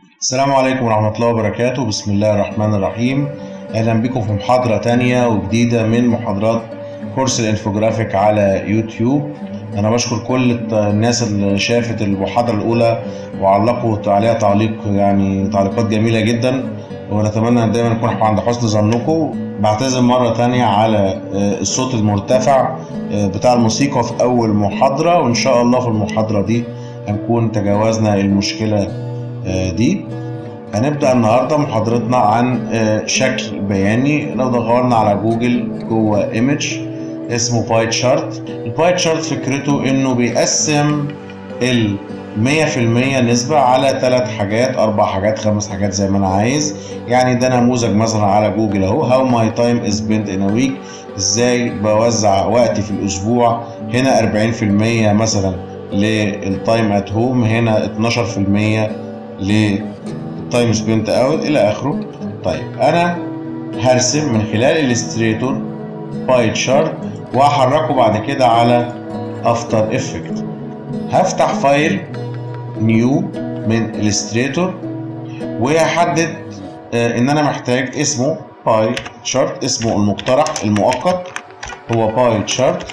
السلام عليكم ورحمة الله وبركاته بسم الله الرحمن الرحيم أهلا بكم في محاضرة تانية وجديدة من محاضرات كورس الانفوجرافيك على يوتيوب أنا بشكر كل الناس اللي شافت المحاضرة الأولى وعلقوا عليها تعليق يعني تعليقات جميلة جدا ونتمنى دايما نكون عند حسن ظنكم بعتذر مرة تانية على الصوت المرتفع بتاع الموسيقى في أول محاضرة وإن شاء الله في المحاضرة دي هنكون تجاوزنا المشكلة دي هنبدأ النهاردة محاضرتنا عن شكل بياني لو دورنا على جوجل جوه ايمج اسمه باي تشارت الباي تشارت فكرته انه بيقسم ال 100% نسبة على ثلاث حاجات أربع حاجات خمس حاجات زي ما أنا عايز يعني ده نموذج مثلا على جوجل أهو هاو ماي تايم از spent in a week إزاي بوزع وقتي في الأسبوع هنا 40% مثلا للتايم ات هوم هنا 12% للتايم سبنت اوت إلى آخره طيب أنا هرسم من خلال الستريتور باي تشارت وهحركه بعد كده على افتر افكت هفتح فايل نيو من الستريتور وهحدد ان انا محتاج اسمه باي تشارت اسمه المقترح المؤقت هو باي تشارت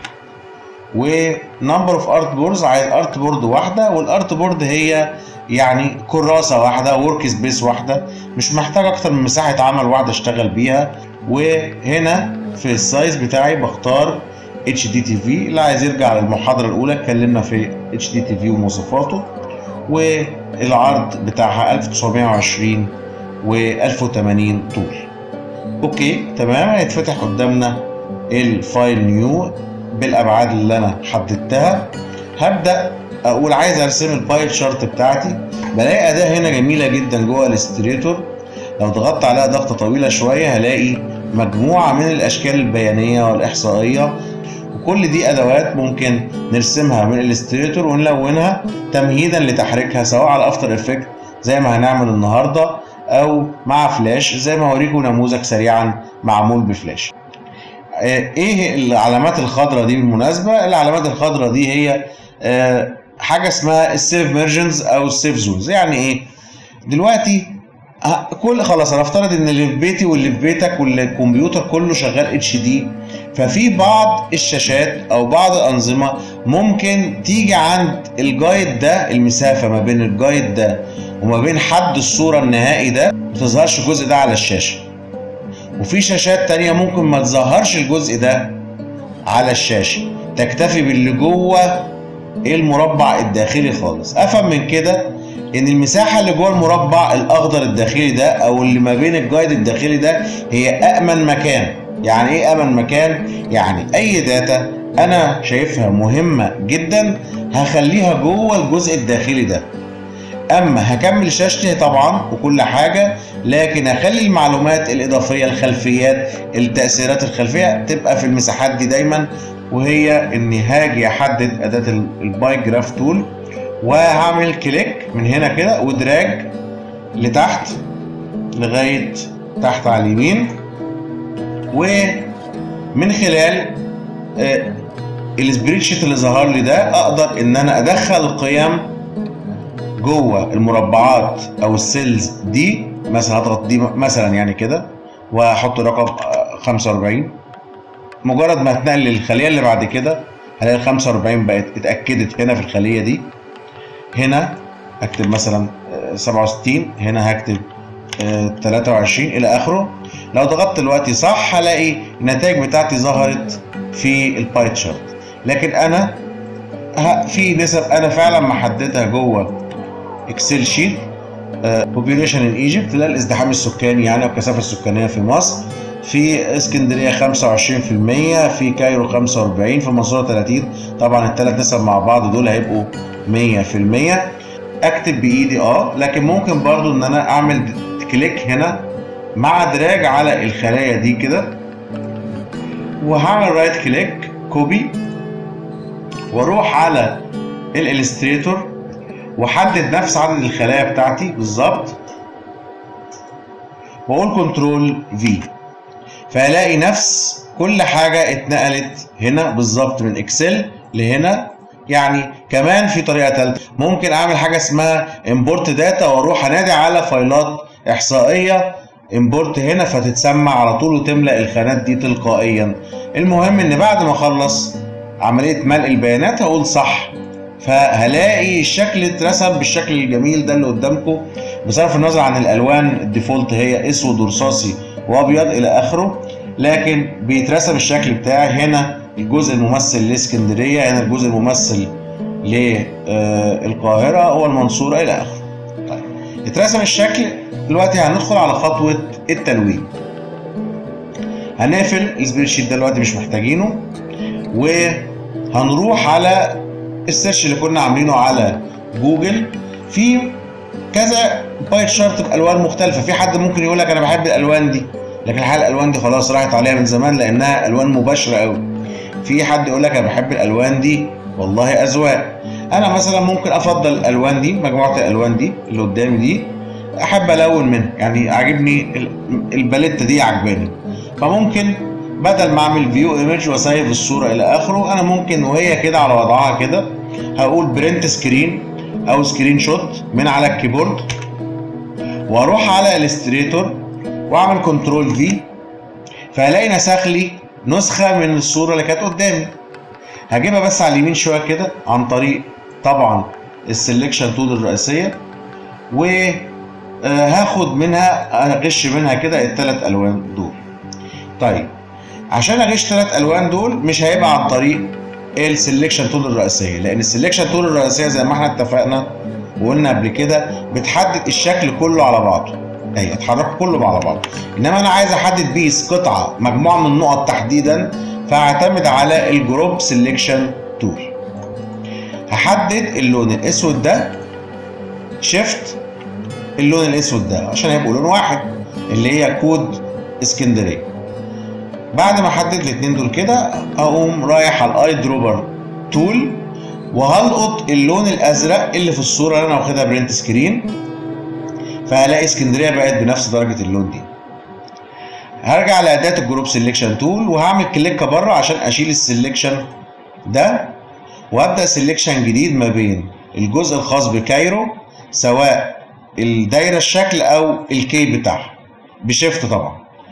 ونمبر اوف ارت بوردز عايز ارت بورد واحده والارت بورد هي يعني كراسه واحده ورك سبيس واحده مش محتاج اكتر من مساحه عمل واحده اشتغل بيها وهنا في السايز بتاعي بختار اتش دي تي في اللي عايز يرجع للمحاضره الاولى اتكلمنا في اتش دي تي في ومواصفاته والعرض بتاعها 1920 و 1080 طول اوكي تمام هيتفتح قدامنا الفايل نيو بالابعاد اللي انا حددتها هبدا اقول عايز ارسم الباي شارت بتاعتي بلاقي اداه هنا جميله جدا جوه الاستريتور لو ضغطت عليها ضغطه طويله شويه هلاقي مجموعه من الاشكال البيانيه والاحصائيه وكل دي ادوات ممكن نرسمها من الستريتور ونلونها تمهيدا لتحريكها سواء على افتر افكت زي ما هنعمل النهارده او مع فلاش زي ما هوريكم نموذج سريعا معمول بفلاش ايه العلامات الخضراء دي بالمناسبه العلامات الخضراء دي هي حاجه اسمها السيف ميرجنز او السيف زونز يعني ايه دلوقتي كل خلاص انا افترض ان اللي في بيتي واللي في بيتك والكمبيوتر كله شغال اتش دي ففي بعض الشاشات او بعض الانظمه ممكن تيجي عند الجايد ده المسافه ما بين الجايد ده وما بين حد الصوره النهائي ده ما تظهرش الجزء ده على الشاشه وفي شاشات تانية ممكن ما تظهرش الجزء ده على الشاشه تكتفي باللي جوه المربع الداخلي خالص افهم من كده ان المساحه اللي جوه المربع الاخضر الداخلي ده او اللي ما بين الجايد الداخلي ده هي امن مكان يعني ايه امن مكان يعني اي داتا انا شايفها مهمه جدا هخليها جوه الجزء الداخلي ده اما هكمل شاشتي طبعا وكل حاجه لكن هخلي المعلومات الاضافيه الخلفيات التاثيرات الخلفيه تبقى في المساحات دي دايما وهي اني هاجي احدد اداه الباي جراف تول وهعمل كليك من هنا كده ودراج لتحت لغايه تحت على اليمين ومن خلال السبريد شيت اللي ظهر لي ده اقدر ان انا ادخل القيم جوه المربعات او السيلز دي مثلا هضغط دي مثلا يعني كده واحط رقم 45 مجرد ما هتنقل للخليه اللي بعد كده هلاقي ال 45 بقت اتاكدت هنا في الخليه دي هنا هكتب مثلا 67 هنا هكتب 23 الى اخره لو ضغطت دلوقتي صح هلاقي النتائج بتاعتي ظهرت في الباي تشارت لكن انا في نسب انا فعلا محددها جوه اكسل شيت بوبيوليشن ان ايجيبت لا الازدحام السكاني يعني الكثافه السكانيه في مصر في اسكندريه 25% في كايرو 45 في المنصوره 30 طبعا الثلاث نسب مع بعض دول هيبقوا 100% اكتب بايدي اه لكن ممكن برضو ان انا اعمل كليك هنا مع دراج على الخلايا دي كده وهعمل رايت كليك كوبي واروح على الالستريتور واحدد نفس عدد الخلايا بتاعتي بالظبط واقول كنترول في فالاقي نفس كل حاجه اتنقلت هنا بالظبط من اكسل لهنا يعني كمان في طريقه ثالثه ممكن اعمل حاجه اسمها امبورت داتا واروح انادي على فايلات احصائيه امبورت هنا فتتسمع على طول وتملا الخانات دي تلقائيا المهم ان بعد ما اخلص عمليه ملء البيانات هقول صح فهلاقي الشكل اترسم بالشكل الجميل ده اللي قدامكم بصرف النظر عن الالوان الديفولت هي اسود ورصاصي وابيض الى اخره لكن بيترسم الشكل بتاعي هنا الجزء الممثل لاسكندريه هنا الجزء الممثل للقاهره هو المنصوره الى اخره طيب اترسم الشكل دلوقتي هندخل على خطوه التلوين هنقفل السبريد شيت ده دلوقتي مش محتاجينه وهنروح على السيرش اللي كنا عاملينه على جوجل في كذا باي شارت بالوان مختلفه في حد ممكن يقول لك انا بحب الالوان دي لكن الحقيقه الالوان دي خلاص راحت عليها من زمان لانها الوان مباشره قوي في حد يقول لك انا بحب الالوان دي والله اذواق انا مثلا ممكن افضل الالوان دي مجموعه الالوان دي اللي قدامي دي احب الون منها يعني عاجبني الباليت دي عجباني فممكن بدل ما اعمل فيو ايمج واسيف الصوره الى اخره انا ممكن وهي كده على وضعها كده هقول برنت سكرين او سكرين شوت من على الكيبورد واروح على الستريتور واعمل كنترول في فهلاقي نسخ لي نسخه من الصوره اللي كانت قدامي هجيبها بس على اليمين شويه كده عن طريق طبعا السلكشن تول الرئيسيه وهاخد منها اغش منها كده الثلاث الوان دول طيب عشان اغش ثلاث الوان دول مش هيبقى عن طريق السلكشن تول الرئيسيه لان السلكشن تول الرئيسيه زي ما احنا اتفقنا وقلنا قبل كده بتحدد الشكل كله على بعضه اهي اتحرك كله على بعضه انما انا عايز احدد بيس قطعه مجموعه من النقط تحديدا فاعتمد على الجروب سلكشن تول هحدد اللون الاسود ده شيفت اللون الاسود ده عشان هيبقوا لون واحد اللي هي كود اسكندريه بعد ما احدد الاثنين دول كده اقوم رايح على الاي دروبر تول وهلقط اللون الازرق اللي في الصوره اللي انا واخدها برنت سكرين فهلاقي اسكندريه بقت بنفس درجه اللون دي هرجع لاداه الجروب سيلكشن تول وهعمل كليك بره عشان اشيل السيلكشن ده وابدا سيلكشن جديد ما بين الجزء الخاص بكايرو سواء الدايره الشكل او الكي بتاعها بشيفت طبعا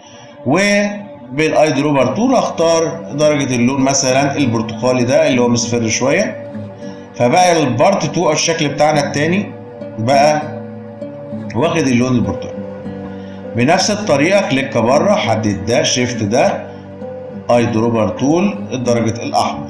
وبالاي دروبر تول اختار درجه اللون مثلا البرتقالي ده اللي هو مصفر شويه فبقى البارت 2 او الشكل بتاعنا التاني بقى واخد اللون البرتقالي بنفس الطريقه كليك بره حدد ده شيفت ده اي دروبر تول درجه الاحمر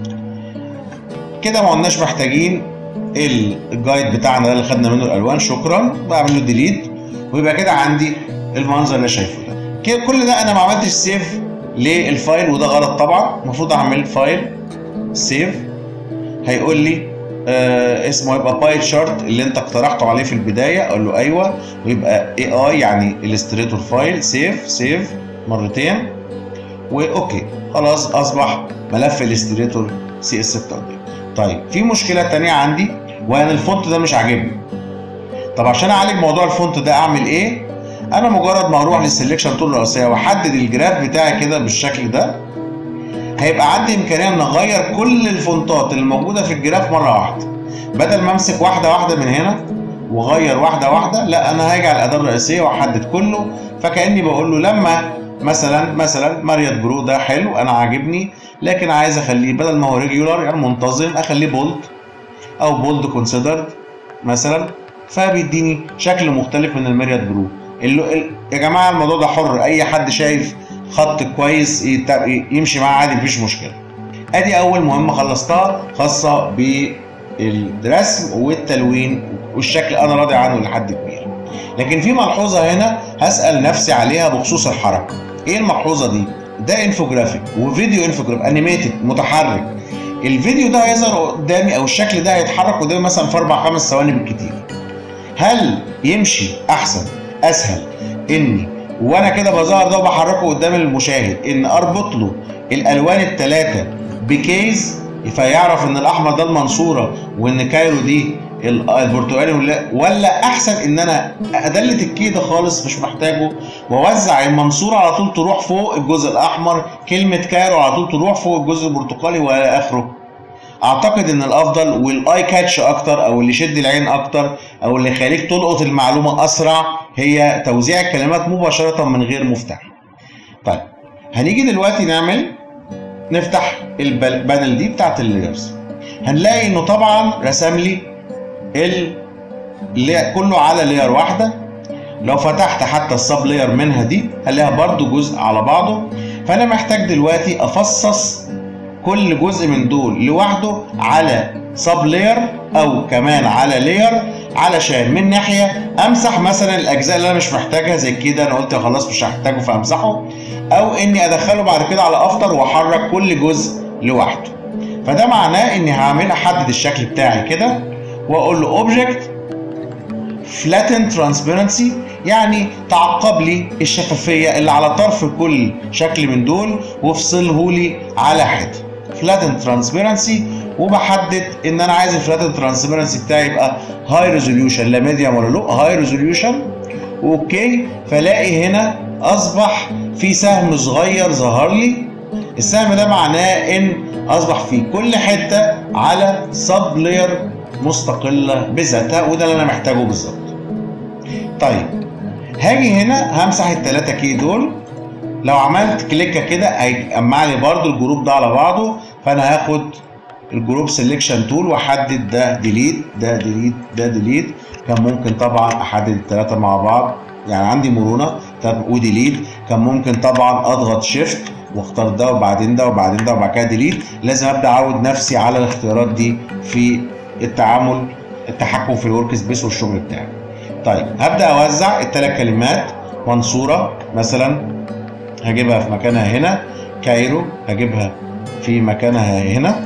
كده ما قلناش محتاجين الجايد بتاعنا ده اللي خدنا منه الالوان شكرا بعمل له ديليت ويبقى كده عندي المنظر اللي شايفه ده كل ده انا ما عملتش سيف للفايل وده غلط طبعا المفروض اعمل فايل سيف هيقول لي آه اسمه يبقى باي شارت اللي انت اقترحته عليه في البدايه اقول له ايوه ويبقى اي اي يعني الستريتور فايل سيف سيف مرتين واوكي خلاص اصبح ملف الاستريتور سي اس 6 قدامي طيب في مشكله تانية عندي وان الفونت ده مش عاجبني طب عشان اعالج موضوع الفونت ده اعمل ايه انا مجرد ما اروح للسلكشن تول الرئيسيه واحدد الجراف بتاعي كده بالشكل ده هيبقى عندي امكانيه ان اغير كل الفونتات اللي موجوده في الجراف مره واحده بدل ما امسك واحده واحده من هنا واغير واحده واحده لا انا هاجي على الاداه الرئيسيه واحدد كله فكاني بقول له لما مثلا مثلا ماريوت برو ده حلو انا عاجبني لكن عايز اخليه بدل ما هو ريجولار يعني منتظم اخليه بولد او بولد كونسيدرد مثلا فبيديني شكل مختلف من الماريوت برو اللي يا جماعه الموضوع ده حر اي حد شايف خط كويس يمشي معاه عادي مفيش مشكله ادي اول مهمه خلصتها خاصه بالرسم والتلوين والشكل انا راضي عنه لحد كبير لكن في ملحوظه هنا هسال نفسي عليها بخصوص الحركه ايه الملحوظه دي ده انفوجرافيك وفيديو انفوجرافيك انيميتد متحرك الفيديو ده هيظهر قدامي او الشكل ده هيتحرك قدامي مثلا في اربع خمس ثواني بالكتير هل يمشي احسن اسهل اني وانا كده بظهر ده وبحركه قدام المشاهد ان اربط له الالوان الثلاثه بكيز فيعرف ان الاحمر ده المنصوره وان كايرو دي البرتقالي ولا ولا احسن ان انا ادلت الكي ده خالص مش محتاجه واوزع المنصوره على طول تروح فوق الجزء الاحمر كلمه كايرو على طول تروح فوق الجزء البرتقالي والى اخره اعتقد ان الافضل والاي كاتش اكتر او اللي يشد العين اكتر او اللي يخليك تلقط المعلومه اسرع هي توزيع الكلمات مباشره من غير مفتاح طيب هنيجي دلوقتي نعمل نفتح البانل دي بتاعت اللايرز هنلاقي انه طبعا رسم لي ال كله على لاير واحده لو فتحت حتى السب لاير منها دي هنلاقيها برضو جزء على بعضه فانا محتاج دلوقتي افصص كل جزء من دول لوحده على سب لاير او كمان على لاير علشان من ناحيه امسح مثلا الاجزاء اللي انا مش محتاجها زي كده انا قلت خلاص مش هحتاجه فامسحه او اني ادخله بعد كده على افتر واحرك كل جزء لوحده فده معناه اني هعمل احدد الشكل بتاعي كده واقول له اوبجكت فلاتن ترانسبيرنسي يعني تعقب لي الشفافيه اللي على طرف كل شكل من دول وافصله لي على حته فلاتن ترانسبيرنسي وبحدد ان انا عايز الفلاتن ترانسبيرنسي بتاعي يبقى هاي ريزوليوشن لا ميديوم ولا لو هاي ريزوليوشن اوكي فلاقي هنا اصبح في سهم صغير ظهر لي السهم ده معناه ان اصبح في كل حته على سب لاير مستقله بذاتها وده اللي انا محتاجه بالظبط طيب هاجي هنا همسح التلاتة كي دول لو عملت كليكه كده هيجمع لي برضو الجروب ده على بعضه فانا هاخد الجروب سيلكشن تول واحدد ده ديليت ده ديليت ده ديليت كان ممكن طبعا احدد الثلاثه مع بعض يعني عندي مرونه طب وديليت كان ممكن طبعا اضغط شيفت واختار ده وبعدين ده وبعدين ده وبعد كده ديليت لازم ابدا اعود نفسي على الاختيارات دي في التعامل التحكم في الورك سبيس والشغل بتاعي طيب هبدا اوزع الثلاث كلمات منصوره مثلا هجيبها في مكانها هنا كايرو هجيبها في مكانها هنا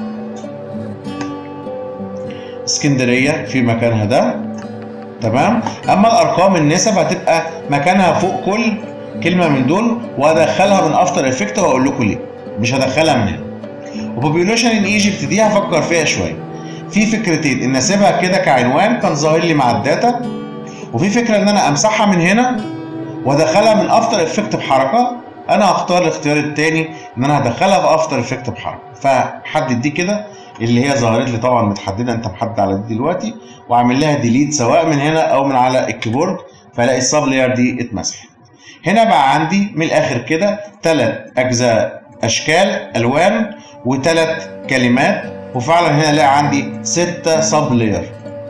اسكندريه في مكانها ده تمام اما الارقام النسب هتبقى مكانها فوق كل كلمه من دول وادخلها من افتر افكت واقول لكم ليه مش هدخلها من هنا وبوبيوليشن ان ايجيبت دي هفكر فيها شويه في فكرتين ان اسيبها كده كعنوان كان ظاهر لي مع الداتا وفي فكره ان انا امسحها من هنا وادخلها من افتر افكت بحركه انا هختار الاختيار الثاني ان انا هدخلها في افتر افكت بحركه فحدد دي كده اللي هي ظهرت لي طبعا متحدده انت محدد على دي دلوقتي واعمل لها ديليت سواء من هنا او من على الكيبورد فالاقي السب لاير دي اتمسحت هنا بقى عندي من الاخر كده ثلاث اجزاء اشكال الوان وثلاث كلمات وفعلا هنا الاقي عندي ستة سب لاير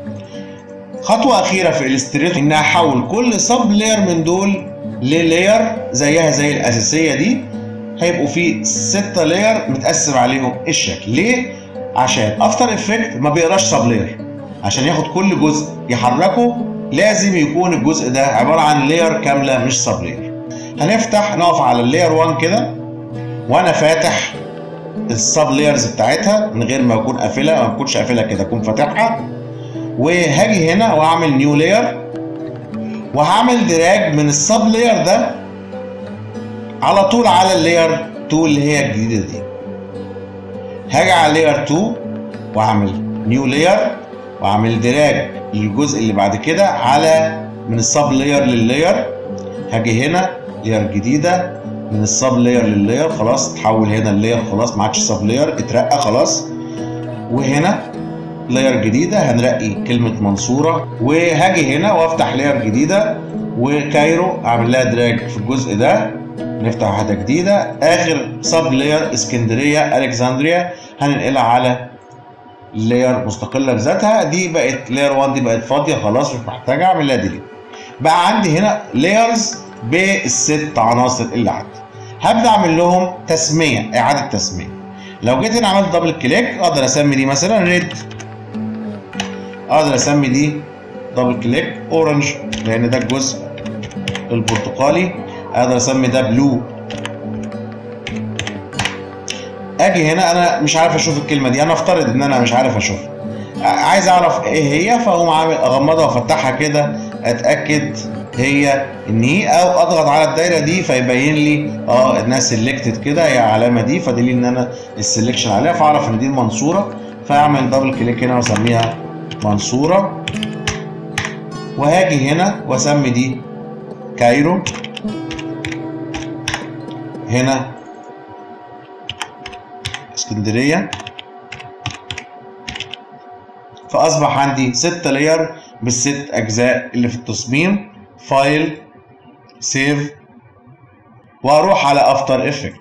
خطوة أخيرة في الستريتور إن أحول كل سب لاير من دول للاير زيها زي الأساسية دي هيبقوا في ستة لاير متقسم عليهم الشكل ليه؟ عشان افتر افكت ما بيقراش سب لاير عشان ياخد كل جزء يحركه لازم يكون الجزء ده عباره عن لاير كامله مش سب لاير هنفتح نقف على اللاير 1 كده وانا فاتح السب لايرز بتاعتها من غير ما اكون قافلها ما اكونش قافلها كده اكون فاتحها وهاجي هنا واعمل نيو لاير وهعمل دراج من السب لاير ده على طول على اللاير 2 اللي هي الجديده دي هاجي على لاير 2 واعمل نيو لاير واعمل دراج للجزء اللي بعد كده على من السب لاير لللاير هاجي هنا لاير جديده من السب لاير لللاير خلاص اتحول هنا اللاير خلاص ما عادش سب لاير اترقى خلاص وهنا لاير جديده هنرقي كلمه منصوره وهاجي هنا وافتح لاير جديده وكايرو اعمل لها دراج في الجزء ده نفتح واحده جديده اخر سب لاير اسكندريه الكسندريا هننقلها على لاير مستقله بذاتها دي بقت لاير 1 دي بقت فاضيه خلاص مش محتاجه اعمل لها ديليت بقى عندي هنا لايرز بالست عناصر اللي عندي هبدا اعمل لهم تسميه اعاده تسميه لو جيت هنا عملت دبل كليك اقدر اسمي دي مثلا ريد اقدر اسمي دي دبل كليك اورنج لان ده الجزء البرتقالي اقدر اسمي ده بلو اجي هنا انا مش عارف اشوف الكلمه دي انا افترض ان انا مش عارف اشوفها عايز اعرف ايه هي فاقوم عامل اغمضها وافتحها كده اتاكد هي ان هي او اضغط على الدايره دي فيبين لي اه انها سيلكتد كده هي العلامه دي فدليل ان انا السلكشن عليها فاعرف ان دي المنصوره فاعمل دبل كليك هنا واسميها منصوره وهاجي هنا واسمي دي كايرو هنا اسكندريه فاصبح عندي 6 لاير بالست اجزاء اللي في التصميم فايل سيف واروح على افتر افكت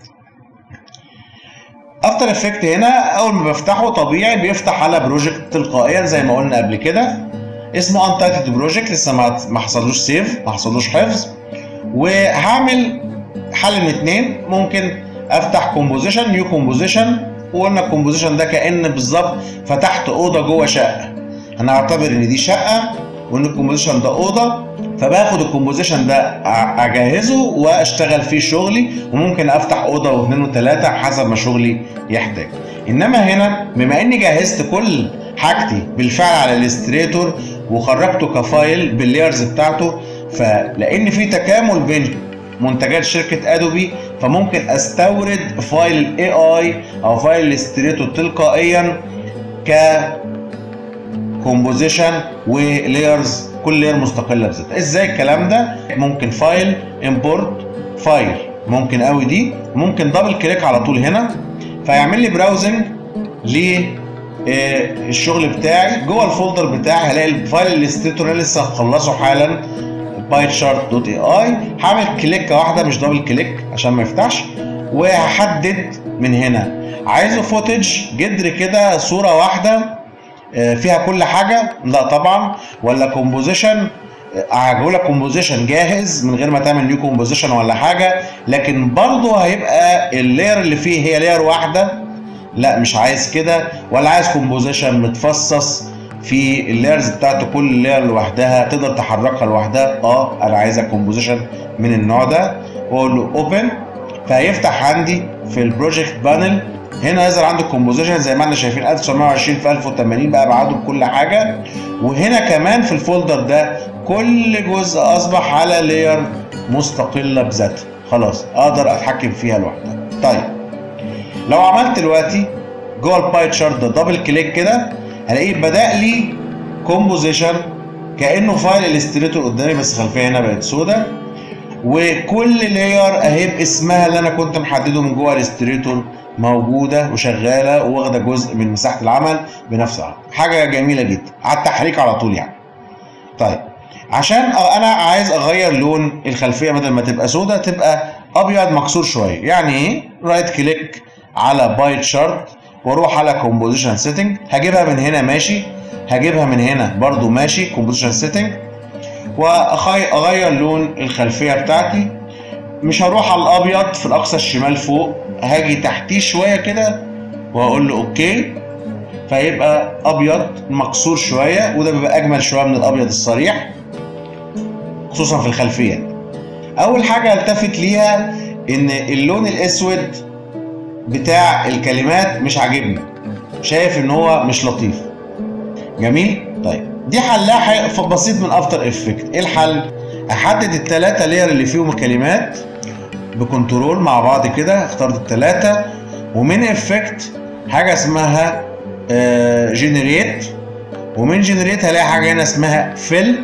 افتر افكت هنا اول ما بفتحه طبيعي بيفتح على بروجكت تلقائيا زي ما قلنا قبل كده اسمه انتايتد بروجكت لسه ما ما حصلوش سيف ما حصلوش حفظ وهعمل حل من اتنين ممكن افتح كومبوزيشن نيو كومبوزيشن وقلنا الكومبوزيشن ده كان بالظبط فتحت اوضه جوه شقه انا اعتبر ان دي شقه وان الكومبوزيشن ده اوضه فباخد الكومبوزيشن ده اجهزه واشتغل فيه شغلي وممكن افتح اوضه واثنين وثلاثه حسب ما شغلي يحتاج انما هنا بما اني جهزت كل حاجتي بالفعل على الاستريتور وخرجته كفايل بالليرز بتاعته فلان في تكامل بين منتجات شركه ادوبي فممكن استورد فايل الاي اي او فايل الاستريتور تلقائيا ك كومبوزيشن وليرز كل لير مستقله بذاتها ازاي الكلام ده ممكن فايل امبورت فايل ممكن قوي دي ممكن دبل كليك على طول هنا فيعمل لي براوزنج للشغل بتاعي جوه الفولدر بتاعي هلاقي الفايل الاستيتور اللي لسه مخلصه حالا بايت شارت دوت اي اي هعمل كليكه واحده مش دبل كليك عشان ما يفتحش وهحدد من هنا عايزه فوتج جدر كده صوره واحده فيها كل حاجه لا طبعا ولا كومبوزيشن هجيب لك كومبوزيشن جاهز من غير ما تعمل نيو كومبوزيشن ولا حاجه لكن برضه هيبقى اللاير اللي فيه هي لاير واحده لا مش عايز كده ولا عايز كومبوزيشن متفصص في اللايرز بتاعته كل لاير لوحدها تقدر تحركها لوحدها اه انا عايزها كومبوزيشن من النوع ده واقول له اوبن فهيفتح عندي في البروجكت بانل هنا يظهر عندي الكومبوزيشن زي ما احنا شايفين 1920 في 1080 بقى ابعاده بكل حاجه وهنا كمان في الفولدر ده كل جزء اصبح على لاير مستقله بذاتها خلاص اقدر اتحكم فيها لوحدها طيب لو عملت دلوقتي جوه الباي تشارت ده دبل كليك كده هلاقيه بدا لي كومبوزيشن كانه فايل الاستريتور قدامي بس الخلفيه هنا بقت سوداء وكل لاير اهي باسمها اللي انا كنت محدده من جوه الاستريتور موجوده وشغاله واخده جزء من مساحه العمل بنفسها حاجه جميله جدا على التحريك على طول يعني طيب عشان انا عايز اغير لون الخلفيه بدل ما تبقى سوداء تبقى ابيض مكسور شويه يعني ايه رايت كليك على باي تشارت واروح على كومبوزيشن سيتنج هجيبها من هنا ماشي هجيبها من هنا برضو ماشي كومبوزيشن سيتنج واغير لون الخلفيه بتاعتي مش هروح على الابيض في الاقصى الشمال فوق هاجي تحتيه شويه كده وهقول له اوكي فيبقى ابيض مكسور شويه وده بيبقى اجمل شويه من الابيض الصريح خصوصا في الخلفيات اول حاجه التفت ليها ان اللون الاسود بتاع الكلمات مش عاجبني شايف ان هو مش لطيف جميل طيب دي حلها بسيط من افتر افكت ايه الحل احدد الثلاثه لير اللي فيهم الكلمات بكنترول مع بعض كده اخترت الثلاثه ومن افكت حاجه اسمها جنريت ومن جنريت هلاقي حاجه هنا اسمها فيل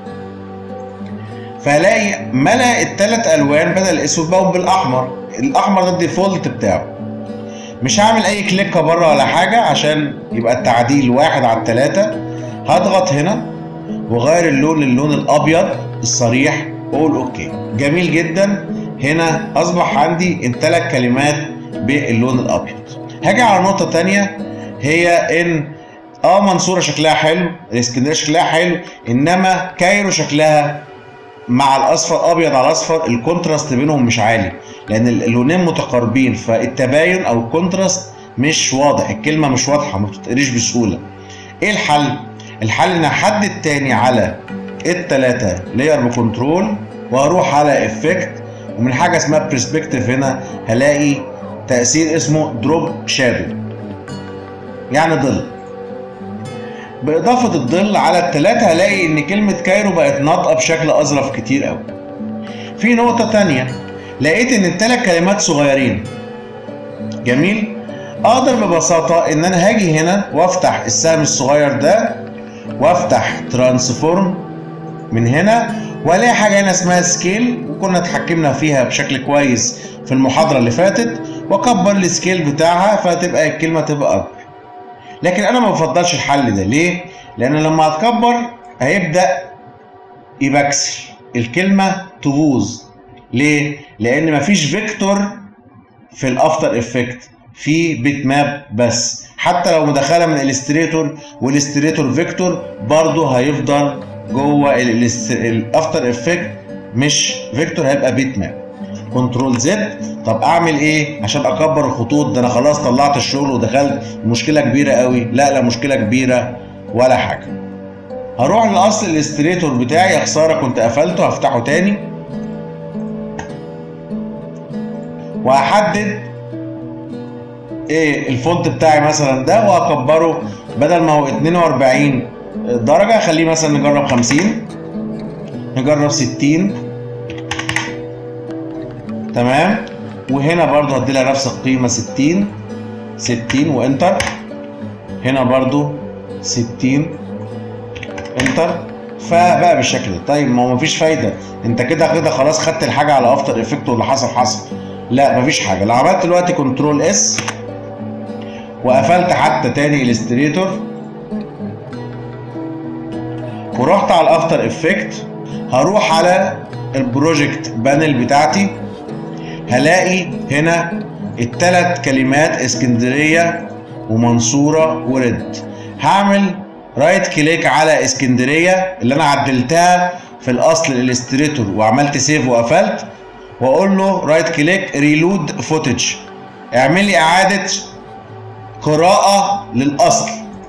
فهلاقي ملا الثلاث الوان بدل الاسود بقوا بالاحمر الاحمر ده الديفولت بتاعه مش هعمل اي كليكه بره ولا حاجه عشان يبقى التعديل واحد على الثلاثه هضغط هنا واغير اللون للون الابيض الصريح واقول اوكي جميل جدا هنا اصبح عندي الثلاث كلمات باللون الابيض هاجي على نقطه تانية هي ان اه منصوره شكلها حلو الاسكندريه شكلها حلو انما كايرو شكلها مع الاصفر ابيض على اصفر الكونتراست بينهم مش عالي لان اللونين متقاربين فالتباين او الكونتراست مش واضح الكلمه مش واضحه ما بتتقريش بسهوله ايه الحل الحل ان احدد تاني على التلاتة لاير بكنترول واروح على افكت ومن حاجه اسمها برسبكتيف هنا هلاقي تاثير اسمه دروب شادو يعني ظل باضافه الظل على التلاتة هلاقي ان كلمه كايرو بقت ناطقه بشكل اظرف كتير قوي في نقطه تانية لقيت ان التلات كلمات صغيرين جميل اقدر ببساطه ان انا هاجي هنا وافتح السهم الصغير ده وافتح ترانسفورم من هنا والاقي حاجه هنا اسمها سكيل وكنا اتحكمنا فيها بشكل كويس في المحاضره اللي فاتت واكبر السكيل بتاعها فتبقى الكلمه تبقى اكبر لكن انا ما بفضلش الحل ده ليه لان لما هتكبر هيبدا يبكسل الكلمه تبوظ ليه لان مفيش فيكتور في الافتر افكت في بيت ماب بس حتى لو مدخله من الستريتور والستريتور فيكتور برضه هيفضل جوه الافتر افكت مش فيكتور هيبقى بيت ماب كنترول زد طب اعمل ايه عشان اكبر الخطوط ده انا خلاص طلعت الشغل ودخلت مشكله كبيره قوي لا لا مشكله كبيره ولا حاجه هروح لاصل الاستريتور بتاعي يا خساره كنت قفلته هفتحه تاني وهحدد ايه الفونت بتاعي مثلا ده وهكبره بدل ما هو 42 درجه خليه مثلا نجرب 50 نجرب 60 تمام وهنا برضو هدي لها نفس القيمه 60 60 وانتر هنا برضو 60 انتر فبقى بالشكل ده طيب ما هو مفيش فايده انت كده كده خلاص خدت الحاجه على افتر افكت واللي حصل حصل لا مفيش حاجه لو عملت دلوقتي كنترول اس وقفلت حتى تاني الستريتور ورحت على الافتر افكت هروح على البروجكت بانل بتاعتي هلاقي هنا التلات كلمات اسكندريه ومنصوره ورد هعمل رايت كليك على اسكندريه اللي انا عدلتها في الاصل الالستريتور وعملت سيف وقفلت واقول له رايت كليك ريلود فوتج اعمل لي اعاده قراءه للاصل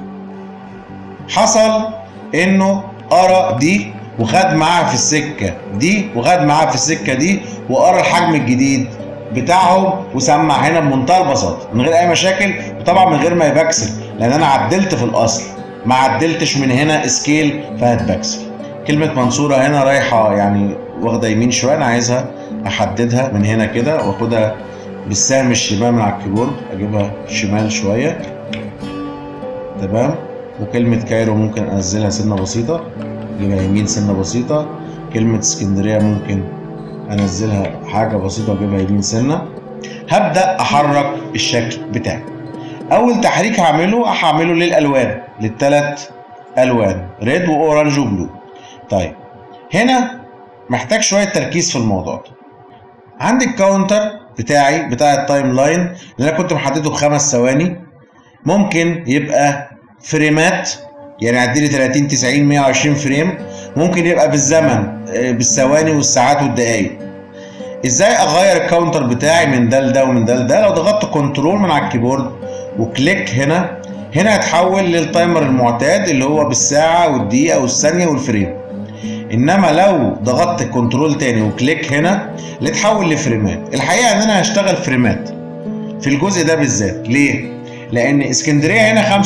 حصل انه قرا دي وخد معاها في السكه دي وخد معاها في السكه دي وقرا الحجم الجديد بتاعهم وسمع هنا بمنتهى البساطه من غير اي مشاكل وطبعا من غير ما يبكسل لان انا عدلت في الاصل ما عدلتش من هنا سكيل فهتبكسل كلمة منصورة هنا رايحة يعني واخدة يمين شوية أنا عايزها أحددها من هنا كده وآخدها بالسهم الشمال من على الكيبورد أجيبها شمال شوية تمام وكلمة كايرو ممكن أنزلها سنة بسيطة أجيبها يمين سنة بسيطة كلمة اسكندرية ممكن أنزلها حاجة بسيطة وأجيبها يمين سنة هبدأ أحرك الشكل بتاعي اول تحريك هعمله هعمله للالوان للثلاث الوان ريد واورنج وبلو طيب هنا محتاج شويه تركيز في الموضوع ده عندي الكاونتر بتاعي بتاع التايم لاين اللي انا كنت محدده بخمس ثواني ممكن يبقى فريمات يعني عدلي 30 90 120 فريم ممكن يبقى بالزمن بالثواني والساعات والدقايق ازاي اغير الكاونتر بتاعي من ده لده ومن ده لده لو ضغطت كنترول من على الكيبورد وكليك هنا هنا هتحول للتايمر المعتاد اللي هو بالساعة والدقيقة والثانية والفريم انما لو ضغطت كنترول تاني وكليك هنا لتحول لفريمات الحقيقة ان انا هشتغل فريمات في الجزء ده بالذات ليه؟ لان اسكندرية هنا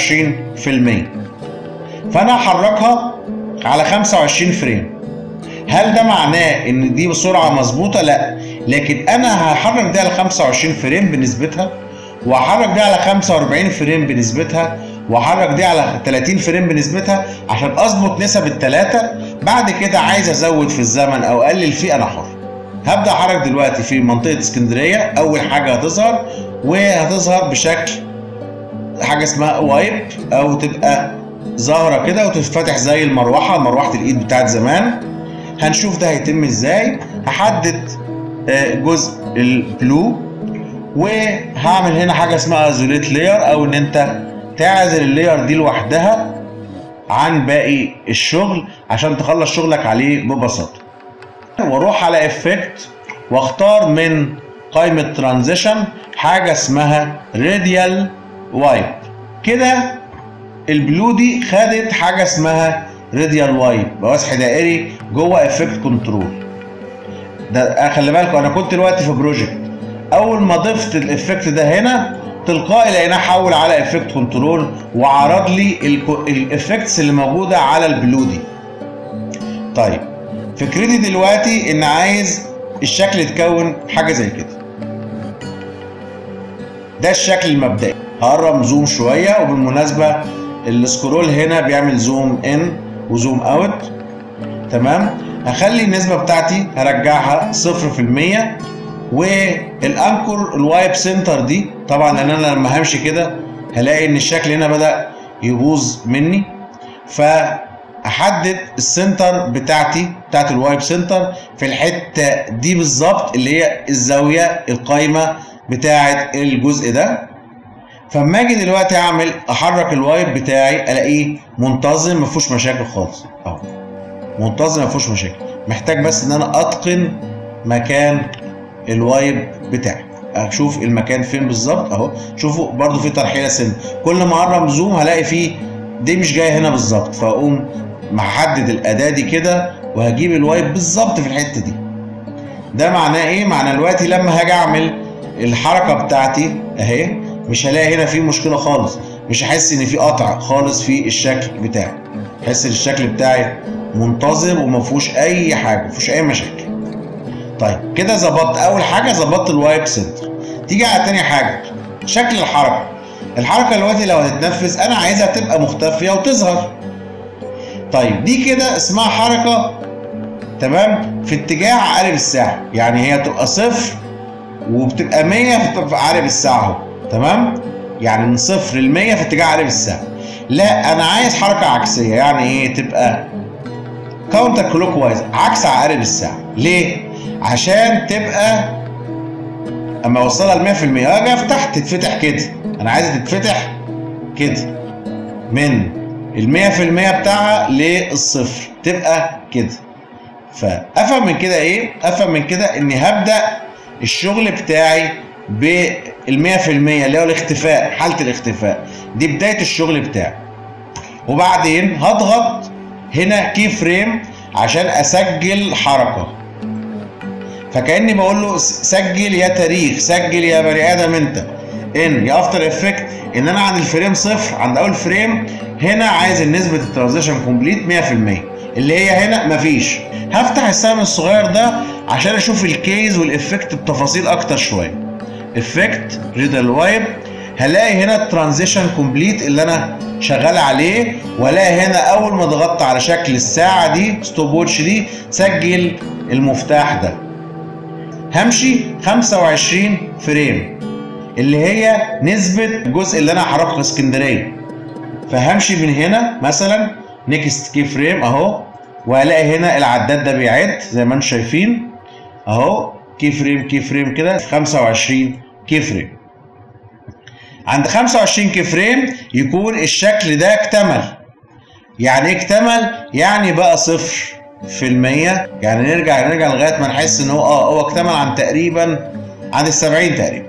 25% فانا هحركها على 25 فريم هل ده معناه ان دي بسرعة مظبوطة؟ لا لكن انا هحرك دي على 25 فريم بنسبتها واحرك دي على 45 فريم بنسبتها واحرك دي على 30 فريم بنسبتها عشان اظبط نسب الثلاثه بعد كده عايز ازود في الزمن او اقلل فيه انا حر هبدا احرك دلوقتي في منطقه اسكندريه اول حاجه هتظهر وهتظهر بشكل حاجه اسمها وايب او تبقى ظاهره كده وتتفتح زي المروحه مروحه الايد بتاعت زمان هنشوف ده هيتم ازاي هحدد جزء البلو وهعمل هنا حاجه اسمها ايزوليت لاير او ان انت تعزل اللاير دي لوحدها عن باقي الشغل عشان تخلص شغلك عليه ببساطه واروح على افكت واختار من قائمه ترانزيشن حاجه اسمها راديال وايب كده البلو دي خدت حاجه اسمها راديال وايب بوسح دائري جوه افكت كنترول ده خلي بالكم انا كنت دلوقتي في بروجكت اول ما ضفت الافكت ده هنا تلقائي لقيناه حول على افكت كنترول وعرض لي الافكتس اللي موجوده على البلو دي طيب فكرتي دلوقتي ان عايز الشكل يتكون حاجه زي كده ده الشكل المبدئي هقرب زوم شويه وبالمناسبه السكرول هنا بيعمل زوم ان وزوم اوت تمام هخلي النسبه بتاعتي هرجعها 0% والانكر الوايب سنتر دي طبعا لان انا لما همشي كده هلاقي ان الشكل هنا بدا يبوظ مني فاحدد السنتر بتاعتي بتاعت الوايب سنتر في الحته دي بالظبط اللي هي الزاويه القايمه بتاعت الجزء ده فاما اجي دلوقتي اعمل احرك الوايب بتاعي الاقيه منتظم ما فيهوش مشاكل خالص اهو منتظم ما فيهوش مشاكل محتاج بس ان انا اتقن مكان الوايب بتاعي اشوف المكان فين بالظبط اهو شوفوا برضو في ترحيله سن كل ما اقرب زوم هلاقي فيه دي مش جايه هنا بالظبط فاقوم محدد الاداه دي كده وهجيب الوايب بالظبط في الحته دي ده معناه ايه معناه دلوقتي لما هاجي اعمل الحركه بتاعتي اهي مش هلاقي هنا في مشكله خالص مش هحس ان في قطع خالص في الشكل بتاعي احس ان الشكل بتاعي منتظم وما فيهوش اي حاجه ما فيهوش اي مشاكل طيب كده ظبطت اول حاجه ظبطت الوايب سنتر تيجي على تاني حاجه شكل الحركه الحركه دلوقتي لو هتتنفذ انا عايزها تبقى مختفيه وتظهر طيب دي كده اسمها حركه تمام في اتجاه عقارب الساعه يعني هي تبقى صفر وبتبقى 100 في عقارب الساعه اهو تمام يعني من صفر ل 100 في اتجاه عقارب الساعه لا انا عايز حركه عكسيه يعني ايه تبقى كاونتر كلوك وايز عكس عقارب الساعه ليه عشان تبقى اما اوصلها ل 100% اجي افتح تتفتح كده انا عايزها تتفتح كده من ال 100% بتاعها للصفر تبقى كده فافهم من كده ايه افهم من كده اني هبدا الشغل بتاعي بال 100% اللي هو الاختفاء حاله الاختفاء دي بدايه الشغل بتاعي وبعدين هضغط هنا كي فريم عشان اسجل حركه فكاني بقول له سجل يا تاريخ سجل يا بني ادم انت ان يا افتر افكت ان انا عند الفريم صفر عند اول فريم هنا عايز نسبه الترانزيشن كومبليت 100% اللي هي هنا مفيش هفتح السهم الصغير ده عشان اشوف الكيز والافكت بتفاصيل اكتر شويه افكت ريدل وايب هلاقي هنا الترانزيشن كومبليت اللي انا شغال عليه والاقي هنا اول ما ضغطت على شكل الساعه دي ستوب ووتش دي سجل المفتاح ده همشي 25 فريم اللي هي نسبة الجزء اللي انا هحركه اسكندرية فهمشي من هنا مثلا نيكست كي فريم اهو وهلاقي هنا العداد ده بيعد زي ما انتم شايفين اهو كي فريم كي فريم كده 25 كي فريم عند 25 كي فريم يكون الشكل ده اكتمل يعني ايه اكتمل يعني بقى صفر في المية يعني نرجع نرجع لغاية ما نحس ان هو اه هو اكتمل عن تقريبا عن السبعين تقريبا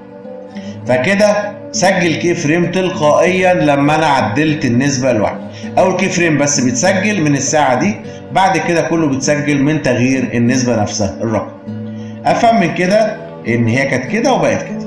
فكده سجل كي فريم تلقائيا لما انا عدلت النسبة لوحده اول كي فريم بس بيتسجل من الساعة دي بعد كده كله بيتسجل من تغيير النسبة نفسها الرقم افهم من كده ان هي كانت كده وبقت كده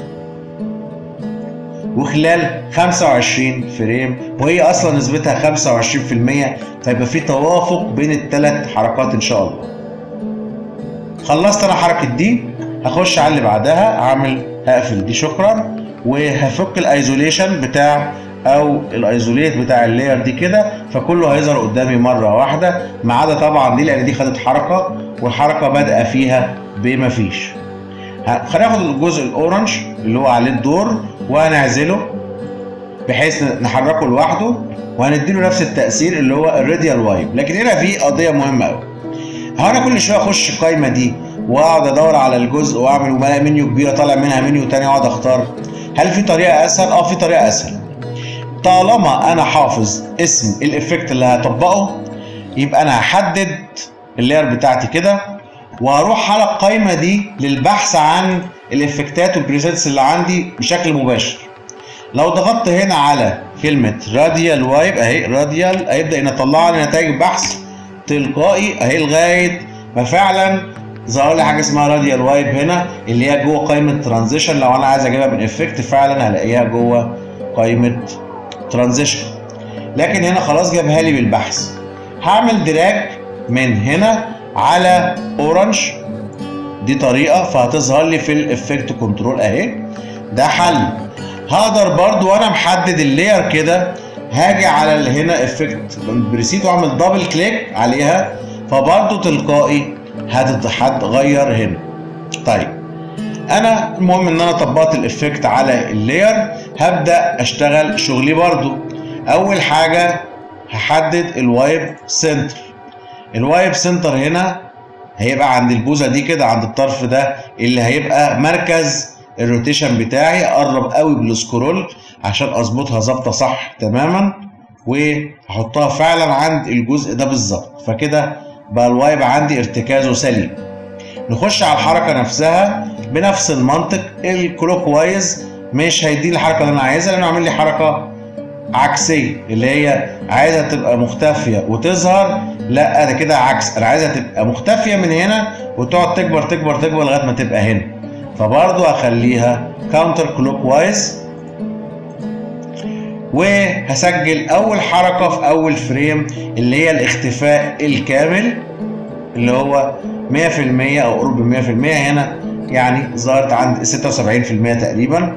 وخلال 25 فريم وهي اصلا نسبتها 25% فيبقى في توافق بين الثلاث حركات ان شاء الله خلصت انا حركه دي هخش على اللي بعدها اعمل هقفل دي شكرا وهفك الايزوليشن بتاع او الايزوليت بتاع اللاير دي كده فكله هيظهر قدامي مره واحده ما عدا طبعا دي لان دي خدت حركه والحركه بادئه فيها بما فيش خلينا ناخد الجزء الاورنج اللي هو عليه الدور وهنعزله بحيث نحركه لوحده وهنديله نفس التاثير اللي هو الراديال وايب لكن هنا في قضيه مهمه قوي هو انا كل شويه اخش القايمه دي واقعد ادور على الجزء واعمل وبلاقي منيو كبيره طالع منها منيو تاني اقعد اختار هل في طريقه اسهل اه في طريقه اسهل طالما انا حافظ اسم الافكت اللي هطبقه يبقى انا هحدد اللاير بتاعتي كده وهروح على القايمه دي للبحث عن الافكتات والبريسيتس اللي عندي بشكل مباشر لو ضغطت هنا على كلمه راديال وايب اهي راديال هيبدا يطلع لي نتائج بحث تلقائي اهي لغايه ما فعلا ظهر لي حاجه اسمها راديال وايب هنا اللي هي جوه قائمه ترانزيشن لو انا عايز اجيبها من افكت فعلا هلاقيها جوه قائمه ترانزيشن لكن هنا خلاص جابها لي بالبحث هعمل دراج من هنا على اورنج دي طريقه فهتظهر لي في الافكت كنترول اهي ده حل هقدر برضو وانا محدد اللاير كده هاجي على هنا افكت بريسيت واعمل دبل كليك عليها فبرضو تلقائي هتتغير هنا طيب انا المهم ان انا طبقت الافكت على اللاير هبدا اشتغل شغلي برضو اول حاجه هحدد الوايب سنتر الوايب سنتر هنا هيبقى عند البوزه دي كده عند الطرف ده اللي هيبقى مركز الروتيشن بتاعي اقرب قوي بالسكرول عشان اظبطها ظابطه صح تماما وهحطها فعلا عند الجزء ده بالظبط فكده بقى الوايب عندي ارتكازه سليم نخش على الحركه نفسها بنفس المنطق الكلوك وايز مش هيديني الحركه اللي انا عايزها لانه عامل لي حركه عكسيه اللي هي عايزها تبقى مختفيه وتظهر لا ده كده عكس انا عايزها تبقى مختفيه من هنا وتقعد تكبر تكبر تكبر لغايه ما تبقى هنا فبرضه اخليها كاونتر كلوك وايز وهسجل اول حركه في اول فريم اللي هي الاختفاء الكامل اللي هو 100% او قرب 100% هنا يعني ظهرت عند 76% تقريبا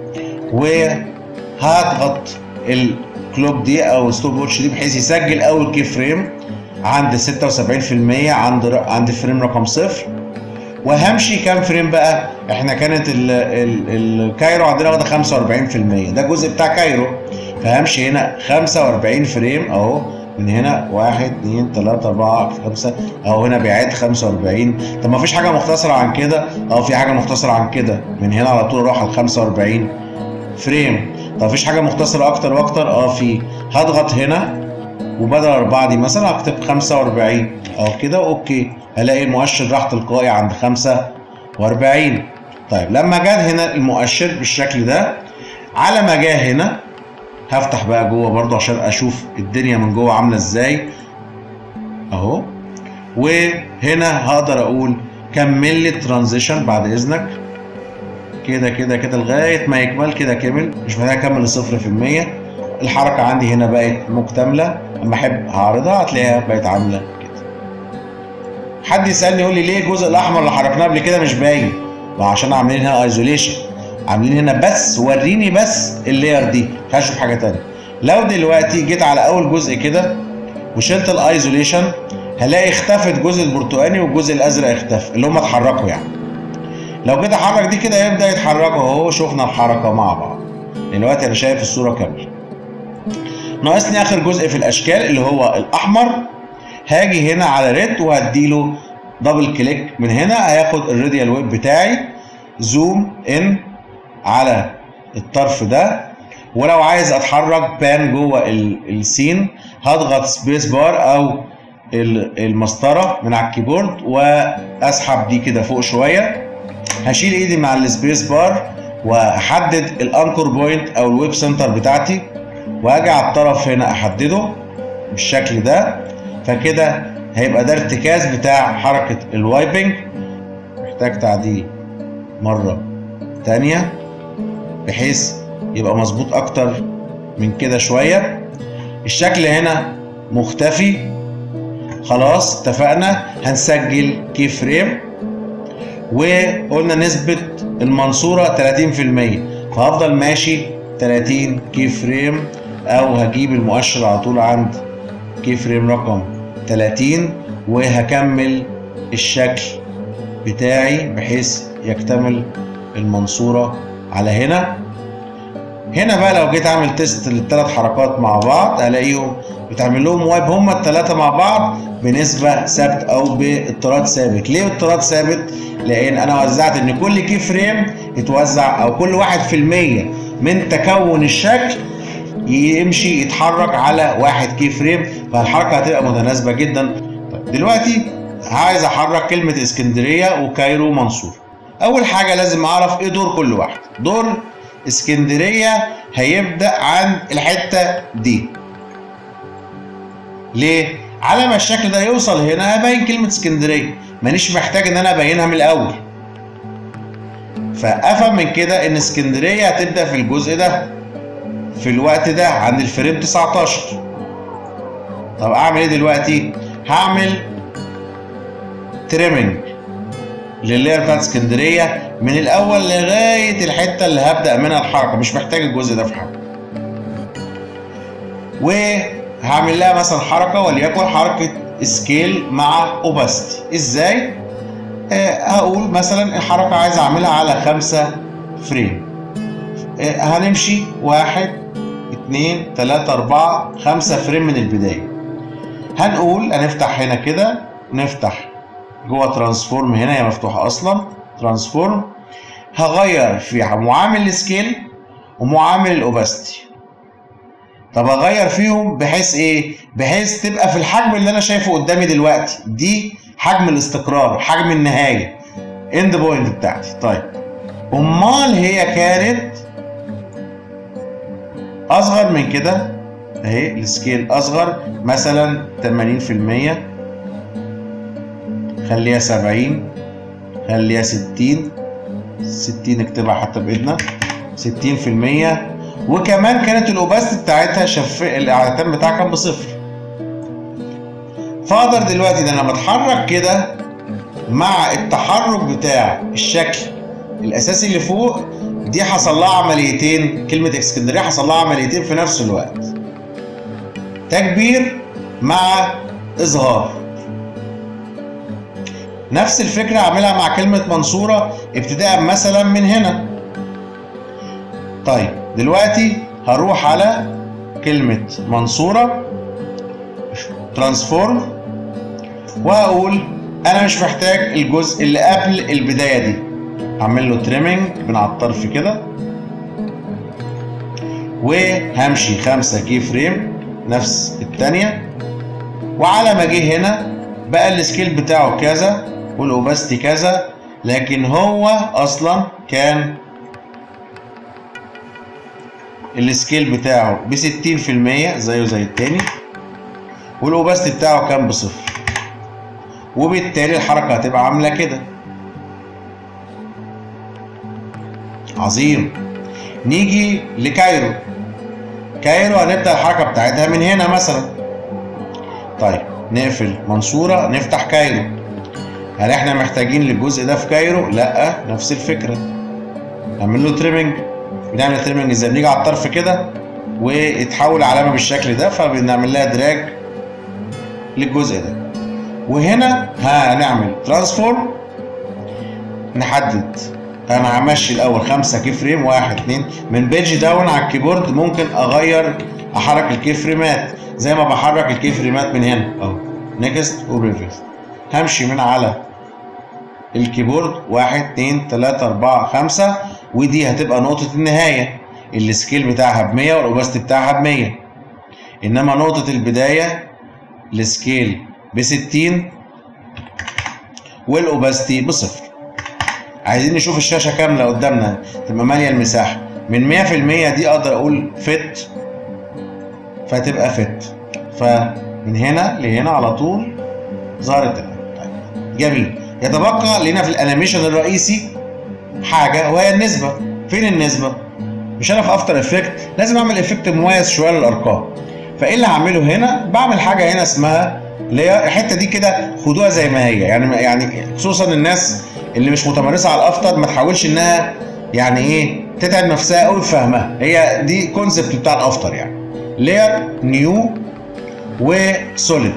وهضغط الكلوك دي او ستوب واتش دي بحيث يسجل اول كي فريم عند 76% عند عند فريم رقم صفر وهمشي كام فريم بقى احنا كانت ال ال الكايرو عندنا واخده 45% ده الجزء بتاع كايرو فهمشي هنا 45 فريم اهو من هنا 1 2 3 4 5 اهو هنا بيعد 45 طب ما فيش حاجه مختصره عن كده اه في حاجه مختصره عن كده من هنا على طول اروح على 45 فريم طب مفيش حاجه مختصره اكتر واكتر اه في هضغط هنا وبدل أربعة دي مثلا هكتب 45 أو كده أوكي هلاقي المؤشر راح تلقائي عند 45 طيب لما جه هنا المؤشر بالشكل ده على ما جه هنا هفتح بقى جوه برضو عشان اشوف الدنيا من جوه عامله ازاي اهو وهنا هقدر اقول كمل لي الترانزيشن بعد اذنك كده كده كده لغايه ما يكمل كده كمل مش محتاج اكمل الصفر في المية الحركه عندي هنا بقت مكتمله اما احب هعرضها هتلاقيها بقت عامله كده حد يسالني يقول لي ليه الجزء الاحمر اللي حركناه قبل كده مش باين ما عشان عاملين هنا ايزوليشن عاملين هنا بس وريني بس اللاير دي هشوف حاجه تانية لو دلوقتي جيت على اول جزء كده وشلت الايزوليشن هلاقي اختفت الجزء البرتقاني والجزء الازرق اختفى اللي هم اتحركوا يعني لو جيت احرك دي كده يبدا يتحركوا اهو شفنا الحركه مع بعض دلوقتي انا شايف الصوره كامله ناقصني اخر جزء في الاشكال اللي هو الاحمر هاجي هنا على ريد وهديله دبل كليك من هنا هياخد الراديال ويب بتاعي زوم ان على الطرف ده ولو عايز اتحرك بان جوه السين هضغط سبيس بار او المسطره من على الكيبورد واسحب دي كده فوق شويه هشيل ايدي مع السبيس بار واحدد الانكور بوينت او الويب سنتر بتاعتي واجي على الطرف هنا احدده بالشكل ده فكده هيبقى ده ارتكاز بتاع حركه الوايبنج محتاج تعديل مره تانية بحيث يبقى مظبوط اكتر من كده شويه الشكل هنا مختفي خلاص اتفقنا هنسجل كي فريم وقلنا نسبة المنصورة 30% فهفضل ماشي 30 كي فريم او هجيب المؤشر على طول عند كي فريم رقم 30 وهكمل الشكل بتاعي بحيث يكتمل المنصورة على هنا هنا بقى لو جيت اعمل تيست للثلاث حركات مع بعض الاقيهم بتعمل لهم وايب هما الثلاثه مع بعض بنسبه ثابت او باضطراد ثابت ليه اضطراد ثابت لان انا وزعت ان كل كي فريم يتوزع او كل واحد في المية من تكون الشكل يمشي يتحرك على واحد كي فريم فالحركه هتبقى متناسبه جدا طيب دلوقتي عايز احرك كلمه اسكندريه وكايرو منصور اول حاجه لازم اعرف ايه دور كل واحد دور اسكندريه هيبدا عند الحته دي ليه على ما الشكل ده يوصل هنا هبين كلمه اسكندريه مانيش محتاج ان انا ابينها من الاول فافهم من كده ان اسكندريه هتبدا في الجزء ده في الوقت ده عند الفريم 19 طب اعمل ايه دلوقتي هعمل تريمنج لللاير بتاعت اسكندريه من الاول لغايه الحته اللي هبدا منها الحركه مش محتاج الجزء ده في حاجه وهعمل لها مثلا حركه وليكن حركه سكيل مع اوباستي ازاي آه هقول مثلا الحركة عايز اعملها على خمسة فريم آه هنمشي واحد اتنين تلاتة اربعة خمسة فريم من البداية هنقول هنفتح هنا كده نفتح جوه ترانسفورم هنا هي مفتوحة اصلا ترانسفورم هغير في معامل السكيل ومعامل الاوباستي طب اغير فيهم بحيث ايه بحيث تبقى في الحجم اللي انا شايفه قدامي دلوقتي دي حجم الاستقرار حجم النهايه اند بوينت بتاعتي طيب امال هي كانت اصغر من كده اهي السكيل اصغر مثلا 80% خليها 70 خليها 60 60 اكتبها حتى بايدنا 60% وكمان كانت الاوباست بتاعتها شف الاعتام بتاعها كان بصفر فاقدر دلوقتي ده انا بتحرك كده مع التحرك بتاع الشكل الاساسي اللي فوق دي حصل لها عمليتين كلمه اسكندريه حصل لها عمليتين في نفس الوقت تكبير مع اظهار نفس الفكره اعملها مع كلمه منصوره ابتداء مثلا من هنا طيب دلوقتي هروح على كلمة منصورة ترانسفورم وهقول أنا مش محتاج الجزء اللي قبل البداية دي هعمل له تريمنج من على الطرف كده وهمشي خمسة كي فريم نفس التانية وعلى ما جه هنا بقى السكيل بتاعه كذا والاوباستي كذا لكن هو اصلا كان السكيل بتاعه ب 60% زيه زي التاني والاوباستي بتاعه كان بصفر وبالتالي الحركه هتبقى عامله كده عظيم نيجي لكايرو كايرو هنبدا الحركه بتاعتها من هنا مثلا طيب نقفل منصوره نفتح كايرو هل احنا محتاجين للجزء ده في كايرو لا نفس الفكره نعمل له تريمنج بنعمل تريمنج ازاي بنيجي على الطرف كده ويتحول علامه بالشكل ده فبنعمل لها دراج للجزء ده وهنا هنعمل ترانسفورم نحدد انا همشي الاول خمسة كي فريم واحد اتنين من بيج داون على الكيبورد ممكن اغير احرك الكي فريمات زي ما بحرك الكي فريمات من هنا اهو نيكست وريفرس همشي من على الكيبورد واحد اتنين تلاتة اربعة خمسة ودي هتبقى نقطة النهاية السكيل بتاعها ب 100 والاوباستي بتاعها ب 100 انما نقطة البداية السكيل ب 60 والاوباستي بصفر عايزين نشوف الشاشة كاملة قدامنا تبقى مالية المساحة من 100% دي اقدر اقول فت فتبقى فت فمن هنا لهنا على طول ظهرت طيب. جميل يتبقى لنا في الانيميشن الرئيسي حاجه وهي النسبه فين النسبه مش انا في افتر افكت لازم اعمل افكت مميز شويه للارقام فايه اللي هعمله هنا بعمل حاجه هنا اسمها اللي هي الحته دي كده خدوها زي ما هي يعني يعني خصوصا الناس اللي مش متمرسه على الافتر ما تحاولش انها يعني ايه تتعب نفسها قوي في فهمها هي دي كونسبت بتاع الافتر يعني لاير نيو وسوليد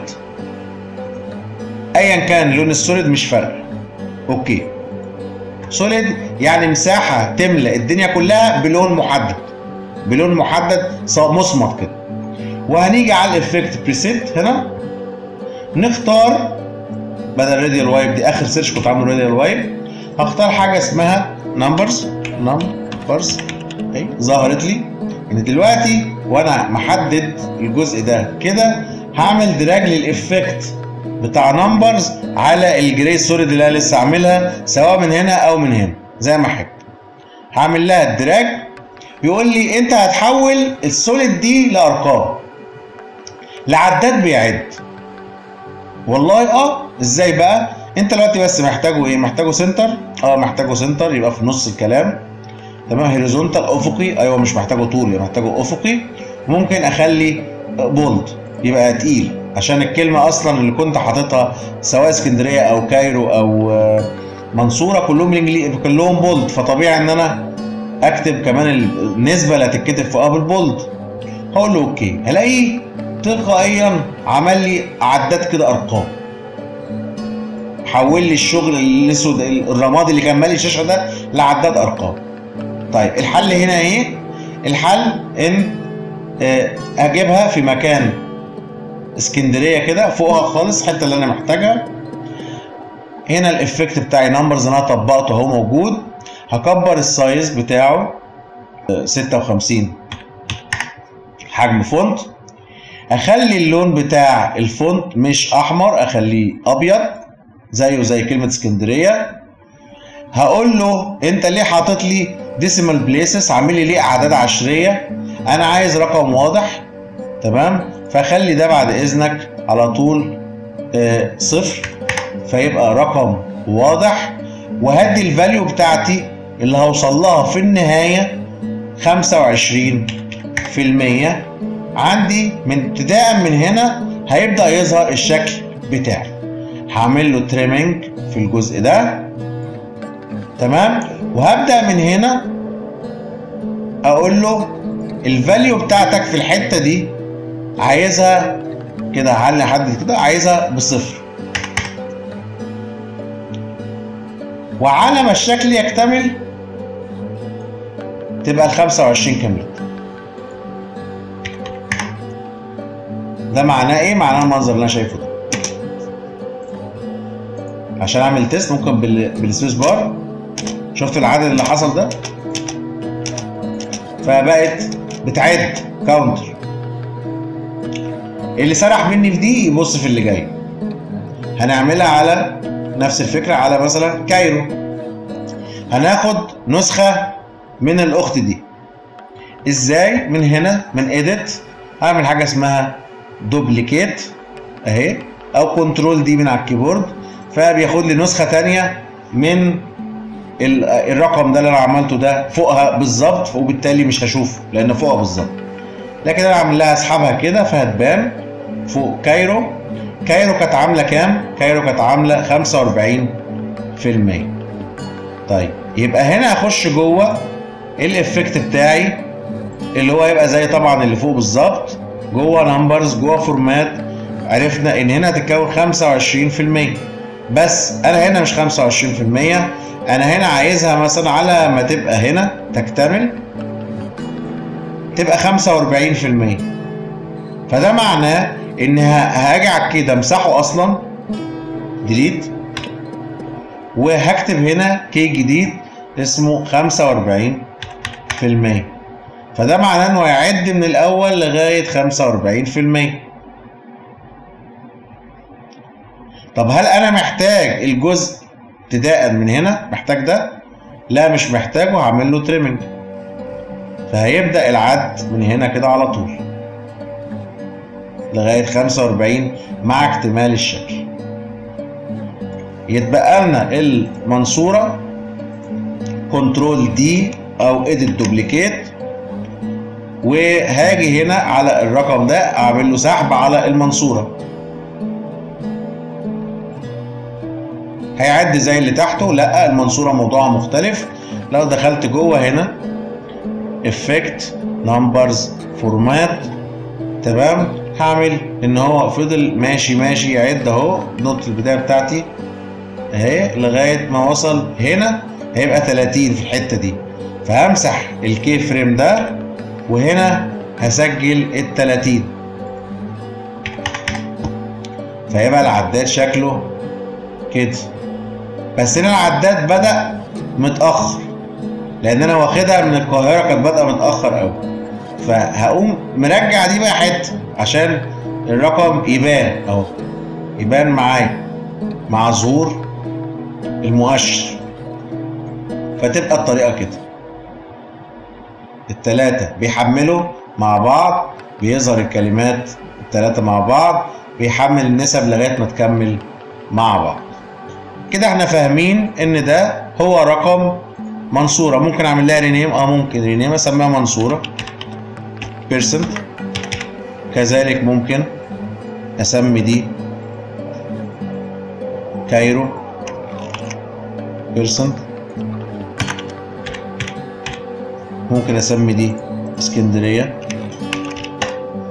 ايا كان لون السوليد مش فارق اوكي سوليد يعني مساحه تملى الدنيا كلها بلون محدد بلون محدد مصمت كده وهنيجي على الافكت بريسيت هنا نختار بدل راديال وايب دي اخر سيرش كنت عامله راديال وايب هختار حاجه اسمها نمبرز نمبرز اهي ظهرت لي ان دلوقتي وانا محدد الجزء ده كده هعمل دراج للافكت بتاع نمبرز على الجراي سوليد اللي انا لسه عاملها سواء من هنا او من هنا زي ما احب هعمل لها الدراج يقول لي انت هتحول السوليد دي لارقام لعداد بيعد والله اه ازاي بقى انت دلوقتي بس محتاجه ايه محتاجه سنتر اه محتاجه سنتر يبقى في نص الكلام تمام هوريزونتال افقي ايوه مش محتاجه طول يبقى محتاجه افقي ممكن اخلي بولد يبقى تقيل عشان الكلمه اصلا اللي كنت حاططها سواء اسكندريه او كايرو او منصوره كلهم بالانجليزي كلهم بولد فطبيعي ان انا اكتب كمان النسبه اللي هتتكتب فوقها بالبولد هقول له اوكي هلاقيه تلقائيا عمل لي عداد كده ارقام حول لي الشغل الاسود الرمادي اللي كان مالي الشاشه ده لعداد ارقام طيب الحل هنا ايه الحل ان آه، اجيبها في مكان اسكندريه كده فوقها خالص الحته اللي انا محتاجها هنا الافكت بتاعي نمبرز انا طبقته اهو موجود هكبر السايز بتاعه آه، 56 حجم فونت اخلي اللون بتاع الفونت مش احمر اخليه ابيض زيه زي كلمه اسكندريه هقول له انت ليه حاطط لي ديسيمال بليسز عامل لي ليه اعداد عشريه انا عايز رقم واضح تمام فخلي ده بعد اذنك على طول آه صفر فيبقى رقم واضح وهدي الفاليو بتاعتي اللي هوصل لها في النهايه 25% عندي من ابتداء من هنا هيبدا يظهر الشكل بتاعي هعمل له تريمنج في الجزء ده تمام وهبدا من هنا اقول له الفاليو بتاعتك في الحته دي عايزها كده هعلي حد كده عايزها بصفر وعلى ما الشكل يكتمل تبقى ال 25 كاملة ده معناه ايه؟ معناه المنظر اللي انا شايفه ده عشان اعمل تيست ممكن بال... بالسبيس بار شفت العدد اللي حصل ده فبقت بتعد كاونتر اللي سرح مني في دي يبص في اللي جاي هنعملها على نفس الفكرة على مثلا كايرو هناخد نسخة من الأخت دي ازاي من هنا من ايديت هعمل حاجة اسمها دوبليكيت اهي او كنترول دي من على الكيبورد فبياخد لي نسخة تانية من الرقم ده اللي انا عملته ده فوقها بالظبط وبالتالي مش هشوفه لان فوقها بالظبط لكن انا اعمل لها اسحبها كده فهتبان فوق كايرو كايرو كانت عامله كام؟ كايرو كانت عامله 45% طيب يبقى هنا اخش جوه الافكت بتاعي اللي هو يبقى زي طبعا اللي فوق بالظبط جوه نمبرز جوه فورمات عرفنا ان هنا هتتكون 25% بس انا هنا مش 25% انا هنا عايزها مثلا على ما تبقى هنا تكتمل تبقى 45% فده معناه ان هاجي على كده امسحه اصلا ديليت وهكتب هنا كي جديد اسمه 45% فده معناه انه هيعد من الاول لغايه 45% طب هل انا محتاج الجزء ابتداء من هنا محتاج ده لا مش محتاجه هعمل له تريمنج فهيبدا العد من هنا كده على طول لغايه 45 مع اكتمال الشكل يتبقى لنا المنصوره كنترول دي او اديت دوبليكيت وهاجي هنا على الرقم ده اعمل له سحب على المنصوره هيعد زي اللي تحته لا المنصوره موضوعها مختلف لو دخلت جوه هنا افكت نمبرز فورمات تمام هعمل ان هو فضل ماشي ماشي يعد اهو نقطه البدايه بتاعتي اهي لغايه ما وصل هنا هيبقى 30 في الحته دي فهمسح الكي فريم ده وهنا هسجل ال 30 فيبقى العداد شكله كده بس هنا العداد بدأ متأخر لأن أنا واخدها من القاهرة كانت بادئة متأخر أوي فهقوم مرجع دي بقى حتة عشان الرقم يبان أهو يبان معايا مع ظهور المؤشر فتبقى الطريقة كده التلاتة بيحملوا مع بعض بيظهر الكلمات التلاتة مع بعض بيحمل النسب لغاية ما تكمل مع بعض كده احنا فاهمين ان ده هو رقم منصورة ممكن اعمل لها رينيم اه ممكن رينيم اسميها منصورة بيرسنت كذلك ممكن اسمي دي كايرو بيرسنت ممكن اسمي دي اسكندرية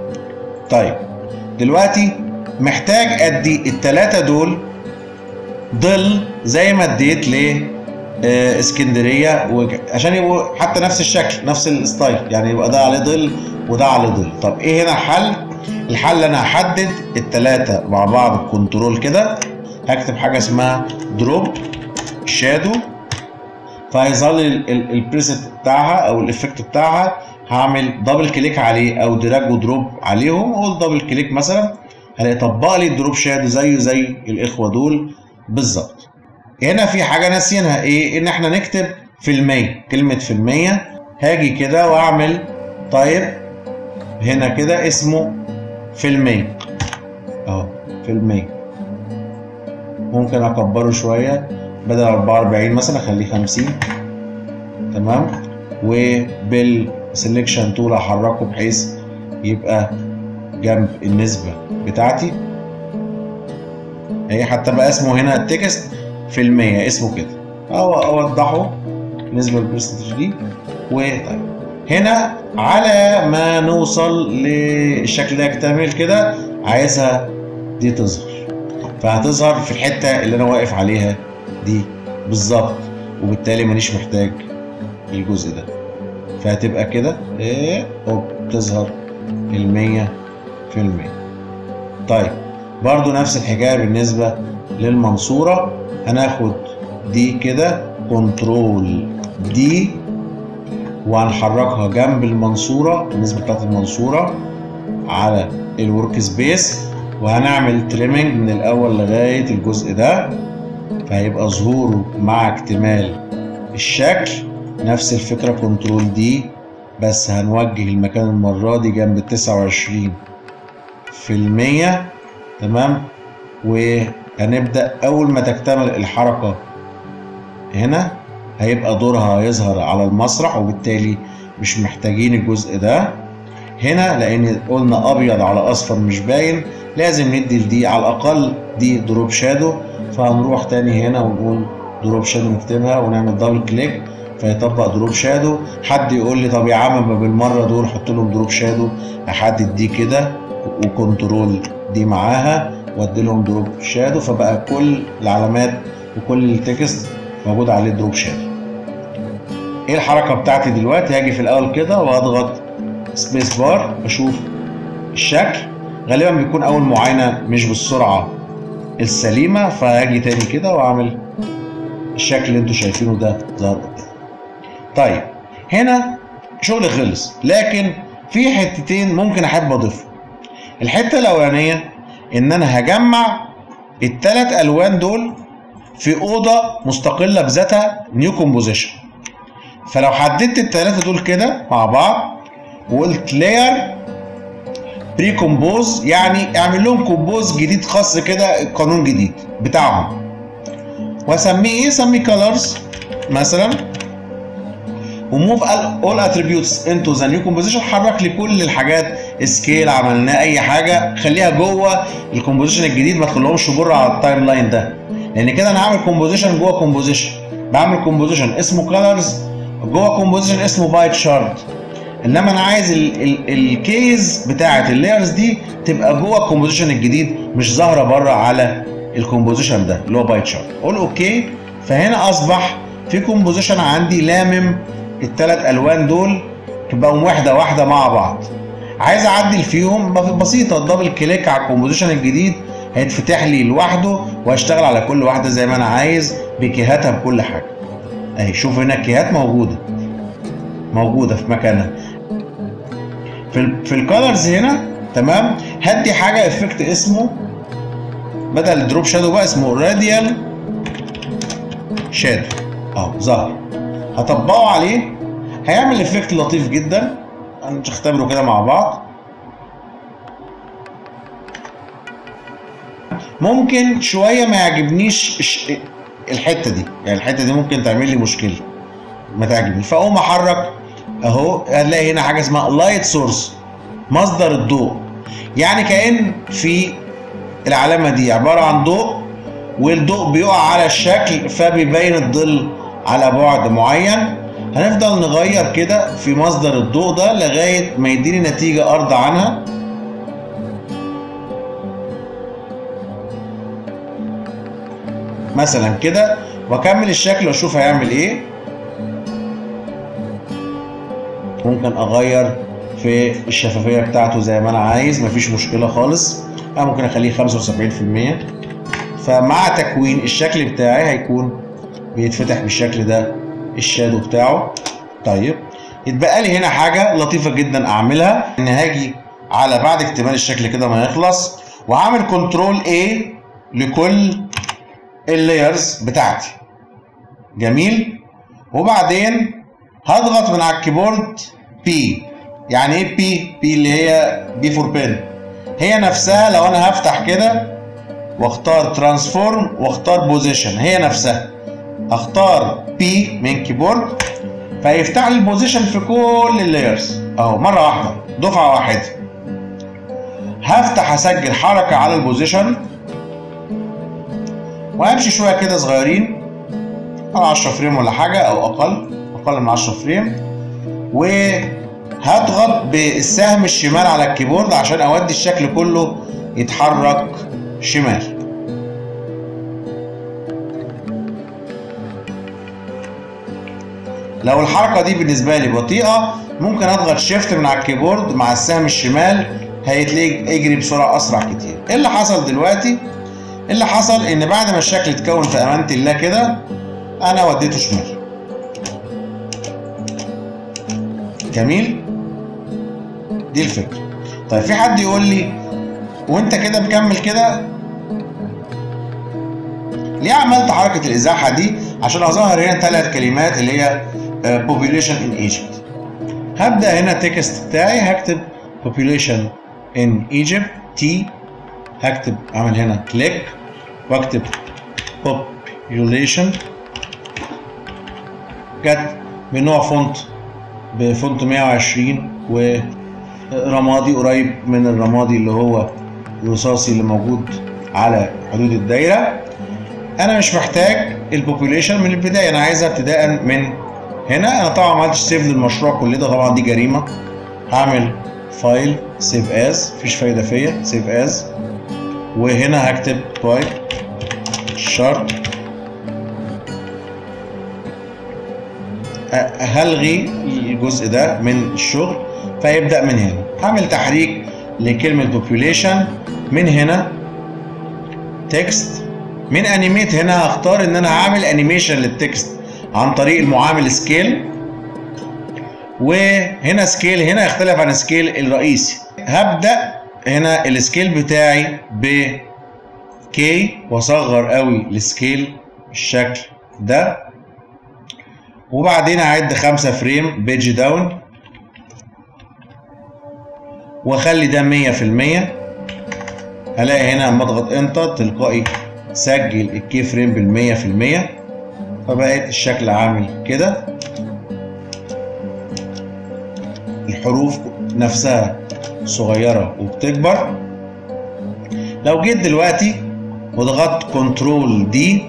طيب دلوقتي محتاج ادي التلاتة دول ظل زي ما اديت ل آه، اسكندريه وج- عشان يبقوا حتى نفس الشكل نفس الستايل يعني يبقى ده عليه ظل وده عليه ظل طب ايه هنا الحل الحل انا هحدد الثلاثه مع بعض بكنترول كده هكتب حاجه اسمها دروب شادو فهيظهر لي ال- ال- البريسيت بتاعها او الافكت بتاعها هعمل دبل كليك عليه او دراج ودروب عليهم اقول دبل كليك مثلا هلاقي طبق لي الدروب شادو زيه زي الاخوه دول بالظبط هنا في حاجه ناسيينها ايه ان احنا نكتب في المية كلمه في المية هاجي كده واعمل طيب هنا كده اسمه في المية اهو في المية ممكن اكبره شويه بدل 44 مثلا اخليه 50 تمام وبالسلكشن تول احركه بحيث يبقى جنب النسبه بتاعتي هي حتى بقى اسمه هنا التكست في المية اسمه كده أو أوضحه بالنسبة للبرسنتج دي وطيب هنا على ما نوصل للشكل ده يكتمل كده عايزها دي تظهر فهتظهر في الحتة اللي أنا واقف عليها دي بالظبط وبالتالي مانيش محتاج الجزء ده فهتبقى كده ايه أوب تظهر المية في المية طيب برضو نفس الحكاية بالنسبة للمنصورة هناخد دي كده كنترول دي وهنحركها جنب المنصورة النسبة بتاعت المنصورة على الورك سبيس وهنعمل تريمنج من الأول لغاية الجزء ده فهيبقى ظهوره مع اكتمال الشكل نفس الفكرة كنترول دي بس هنوجه المكان المرة دي جنب التسعة وعشرين في المية تمام وهنبدأ أول ما تكتمل الحركة هنا هيبقى دورها هيظهر على المسرح وبالتالي مش محتاجين الجزء ده هنا لأن قلنا أبيض على أصفر مش باين لازم ندي لدي على الأقل دي دروب شادو فهنروح تاني هنا ونقول دروب شادو نكتبها ونعمل دبل كليك فيطبق دروب شادو حد يقول لي طب يا عم ما بالمره دول حط لهم دروب شادو احدد دي كده وكنترول دي معاها وادي لهم دروب شادو فبقى كل العلامات وكل التكست موجود عليه دروب شادو ايه الحركه بتاعتي دلوقتي هاجي في الاول كده واضغط سبيس بار اشوف الشكل غالبا بيكون اول معاينه مش بالسرعه السليمه فهاجي تاني كده واعمل الشكل اللي انتوا شايفينه ده ظهر قدامي طيب هنا شغل خلص لكن في حتتين ممكن احب اضيفهم الحته الاولانيه ان انا هجمع الثلاث الوان دول في اوضه مستقله بذاتها نيو كومبوزيشن فلو حددت الثلاثه دول كده مع بعض وقلت لاير بري كومبوز يعني اعمل لهم كومبوز جديد خاص كده قانون جديد بتاعهم واسميه ايه اسميه كولرز مثلا وموف اول اتريبيوتس انتو ذا نيو كومبوزيشن حرك لي كل الحاجات سكيل عملناه اي حاجه خليها جوه الكومبوزيشن الجديد ما تخليهمش بره على التايم لاين ده لان كده انا عامل كومبوزيشن جوه كومبوزيشن بعمل كومبوزيشن اسمه كولرز جوه كومبوزيشن اسمه باي تشارت انما انا عايز الكيز بتاعه اللايرز دي تبقى جوه الكومبوزيشن الجديد مش ظاهره بره على الكومبوزيشن ده اللي هو باي تشارت اقول اوكي فهنا اصبح في كومبوزيشن عندي لامم الثلاث الوان دول تبقوا واحده واحده مع بعض عايز اعدل فيهم بسيطه دبل كليك على الكومبوزيشن الجديد هيتفتح لي لوحده وهشتغل على كل واحده زي ما انا عايز بكيهاتها بكل حاجه اهي شوف هنا الكيهات موجوده موجوده في مكانها في ال في الكالرز هنا تمام هدي حاجه افكت اسمه بدل الدروب شادو بقى اسمه راديال شادو اهو ظهر هطبقه عليه هيعمل افكت لطيف جدا هنختبره كده مع بعض ممكن شويه ما يعجبنيش الحته دي يعني الحته دي ممكن تعمل لي مشكله ما تعجبني فاقوم احرك اهو هتلاقي هنا حاجه اسمها لايت سورس مصدر الضوء يعني كان في العلامه دي عباره عن ضوء والضوء بيقع على الشكل فبيبين الظل على بعد معين هنفضل نغير كده في مصدر الضوء ده لغايه ما يديني نتيجه ارضى عنها مثلا كده واكمل الشكل واشوف هيعمل ايه ممكن اغير في الشفافيه بتاعته زي ما انا عايز مفيش مشكله خالص انا ممكن اخليه 75% فمع تكوين الشكل بتاعي هيكون بيتفتح بالشكل ده الشادو بتاعه طيب يتبقى لي هنا حاجه لطيفه جدا اعملها ان هاجي على بعد اكتمال الشكل كده ما يخلص وهعمل كنترول A لكل اللايرز بتاعتي جميل وبعدين هضغط من على الكيبورد P يعني ايه P P اللي هي B فور بين هي نفسها لو انا هفتح كده واختار ترانسفورم واختار بوزيشن هي نفسها هختار P من كيبورد فيفتح لي البوزيشن في كل اللايرز اهو مره واحده دفعه واحده هفتح اسجل حركه على البوزيشن وامشي شويه كده صغيرين على 10 فريم ولا حاجه او اقل اقل من 10 فريم وهضغط بالسهم الشمال على الكيبورد عشان اودي الشكل كله يتحرك شمال لو الحركه دي بالنسبه لي بطيئه ممكن اضغط شيفت من على الكيبورد مع السهم الشمال هيتلاقي يجري بسرعه اسرع كتير ايه اللي حصل دلوقتي اللي حصل ان بعد ما الشكل اتكون في امانه الله كده انا وديته شمال جميل دي الفكره طيب في حد يقول لي وانت كده مكمل كده ليه عملت حركه الازاحه دي عشان اظهر هنا ثلاث كلمات اللي هي population in Egypt هبدا هنا التكست بتاعي هكتب population in Egypt T هكتب اعمل هنا كليك واكتب population جت بنوع فونت بفونت 120 ورمادي قريب من الرمادي اللي هو الرصاصي اللي موجود على حدود الدايره انا مش محتاج البوبوليشن من البدايه انا عايزها ابتداء من هنا انا طبعا ما عملتش سيف للمشروع كل ده طبعا دي جريمه هعمل فايل سيف از مفيش فايده فيا سيف از وهنا هكتب باي شارت هلغي الجزء ده من الشغل فيبدا من هنا هعمل تحريك لكلمه population من هنا تكست من انيميت هنا هختار ان انا هعمل انيميشن للتكست عن طريق المعامل سكيل وهنا سكيل هنا يختلف عن السكيل الرئيسي هبدا هنا السكيل بتاعي ب كي واصغر قوي السكيل بالشكل ده وبعدين اعد خمسة فريم بيج داون واخلي ده مية في المية هلاقي هنا لما اضغط انتر تلقائي سجل الكي فريم بالمية في المية فبقيت الشكل عامل كده الحروف نفسها صغيرة وبتكبر لو جيت دلوقتي وضغطت كنترول دي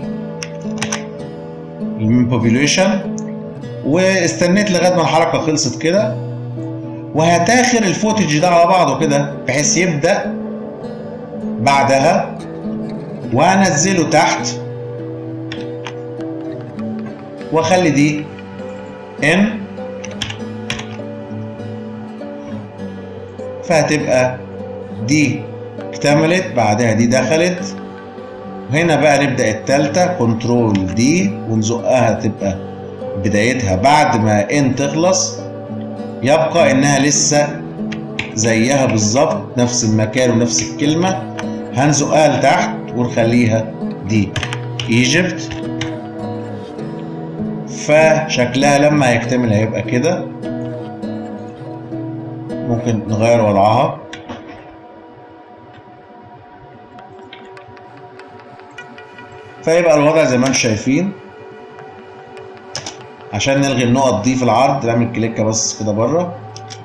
من population واستنيت لغايه ما الحركه خلصت كده وهتاخر الفوتج ده على بعضه كده بحيث يبدا بعدها وانزله تحت واخلي دي ان فهتبقى دي اكتملت بعدها دي دخلت هنا بقى نبدا التالتة كنترول دي ونزقها تبقى بدايتها بعد ما ان تخلص يبقى انها لسه زيها بالظبط نفس المكان ونفس الكلمه هنزقها لتحت ونخليها دي ايجيبت فشكلها لما يكتمل هيبقى كده ممكن نغير وضعها فيبقى الوضع زي ما انتم شايفين عشان نلغي النقط دي في العرض نعمل كليكه بس كده بره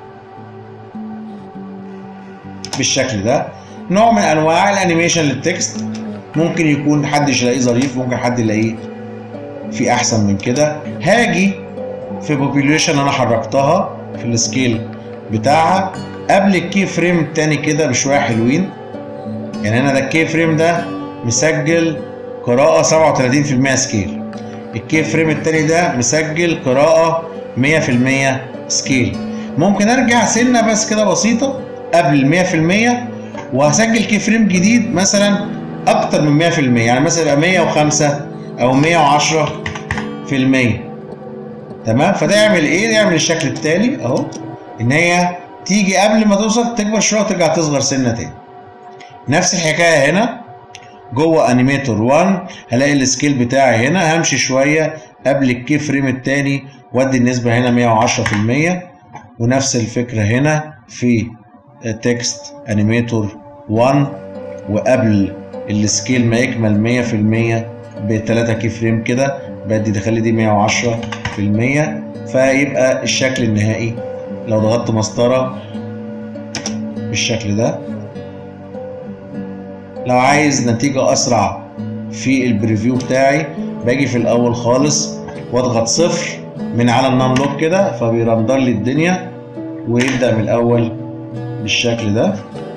بالشكل ده نوع من انواع الانيميشن للتكست ممكن يكون حد يلاقيه ظريف ممكن حد يلاقيه في احسن من كده هاجي في بوبيوليشن انا حركتها في السكيل بتاعها قبل الكي فريم التاني كده بشويه حلوين يعني انا ده الكي فريم ده مسجل قراءة 37% سكيل الكي فريم التاني ده مسجل قراءة 100% سكيل ممكن ارجع سنة بس كده بسيطة قبل ال 100% وهسجل كي فريم جديد مثلا اكتر من 100% يعني مثلا يبقى 105 او 110 في المية تمام فده يعمل ايه يعمل الشكل التالي اهو ان هي تيجي قبل ما توصل تكبر شويه وترجع تصغر سنه تاني نفس الحكايه هنا جوه انيميتور 1 هلاقي السكيل بتاعي هنا همشي شويه قبل الكي فريم التاني وادي النسبه هنا 110% ونفس الفكره هنا في تكست انيميتور 1 وقبل السكيل ما يكمل 100% ب 3 كي فريم كده بدي تخلي دي 110% فيبقى الشكل النهائي لو ضغطت مسطرة بالشكل ده لو عايز نتيجة أسرع في البريفيو بتاعي باجي في الأول خالص واضغط صفر من على النام لوك كده فبيرندر لي الدنيا ويبدأ من الأول بالشكل ده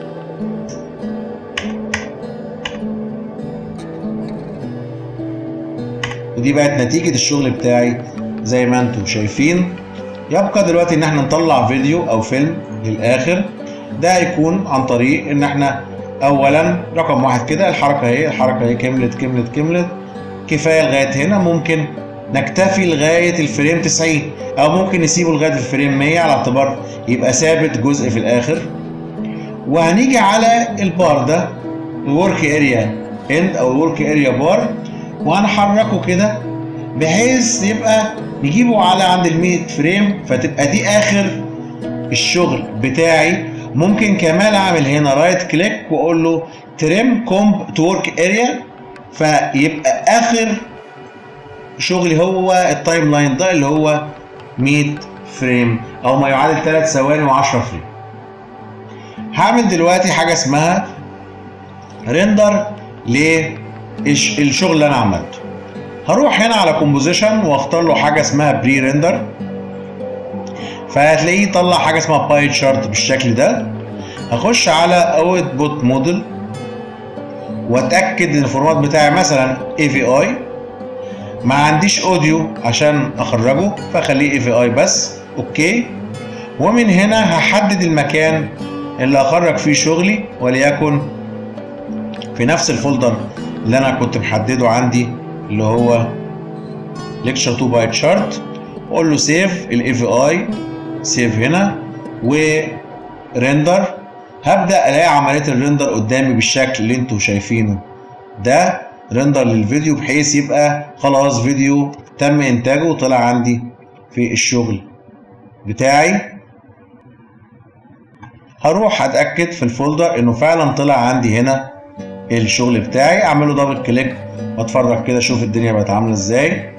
ودي بقت نتيجة الشغل بتاعي زي ما انتم شايفين يبقى دلوقتي ان احنا نطلع فيديو او فيلم للاخر ده هيكون عن طريق ان احنا اولا رقم واحد كده الحركة اهي الحركة اهي كملت كملت كملت كفاية لغاية هنا ممكن نكتفي لغاية الفريم 90 او ممكن نسيبه لغاية الفريم 100 على اعتبار يبقى ثابت جزء في الاخر وهنيجي على البار ده الورك اريا اند او الورك اريا بار وهنحركه كده بحيث يبقى نجيبه على عند ال 100 فريم فتبقى دي اخر الشغل بتاعي ممكن كمان اعمل هنا رايت كليك واقول له تريم كومب تو ورك اريا فيبقى اخر شغلي هو التايم لاين ده اللي هو 100 فريم او ما يعادل 3 ثواني و10 فريم هعمل دلوقتي حاجه اسمها ريندر للشغل اللي انا عملته هروح هنا على كومبوزيشن واختار له حاجه اسمها بري ريندر فهتلاقيه طلع حاجه اسمها باي تشارت بالشكل ده هخش على اوت بوت موديل واتاكد ان الفورمات بتاعي مثلا اي في اي ما عنديش اوديو عشان اخرجه فخليه اي في اي بس اوكي ومن هنا هحدد المكان اللي اخرج فيه شغلي وليكن في نفس الفولدر اللي انا كنت محدده عندي اللي هو ليكتشر 2 باي تشارت واقول له سيف الاي في اي سيف هنا وريندر هبدا الاقي عمليه الريندر قدامي بالشكل اللي انتوا شايفينه ده ريندر للفيديو بحيث يبقى خلاص فيديو تم انتاجه وطلع عندي في الشغل بتاعي هروح اتاكد في الفولدر انه فعلا طلع عندي هنا الشغل بتاعي اعمله دبل كليك واتفرج كده اشوف الدنيا بقت عامله ازاي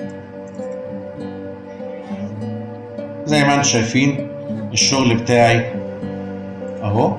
زي ما انتم شايفين الشغل بتاعي اهو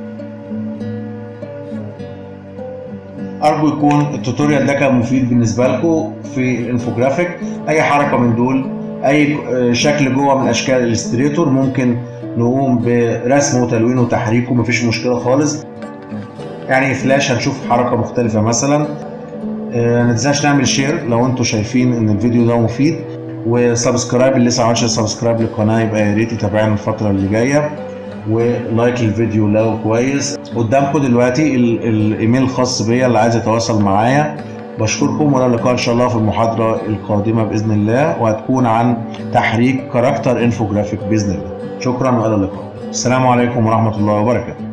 ارجو يكون التوتوريال ده كان مفيد بالنسبه لكم في الانفوجرافيك اي حركه من دول اي شكل جوه من اشكال الاستريتور ممكن نقوم برسمه وتلوينه وتحريكه مفيش مشكله خالص يعني فلاش هنشوف حركه مختلفه مثلا ما تنساش نعمل شير لو انتم شايفين ان الفيديو ده مفيد وسبسكرايب اللي لسه ما عملش سبسكرايب للقناه يبقى يا ريت يتابعنا الفتره اللي جايه ولايك الفيديو لو كويس قدامكم دلوقتي الايميل الخاص بيا اللي عايز يتواصل معايا بشكركم والى اللقاء ان شاء الله في المحاضره القادمه باذن الله وهتكون عن تحريك كاركتر انفوجرافيك باذن الله شكرا والى اللقاء السلام عليكم ورحمه الله وبركاته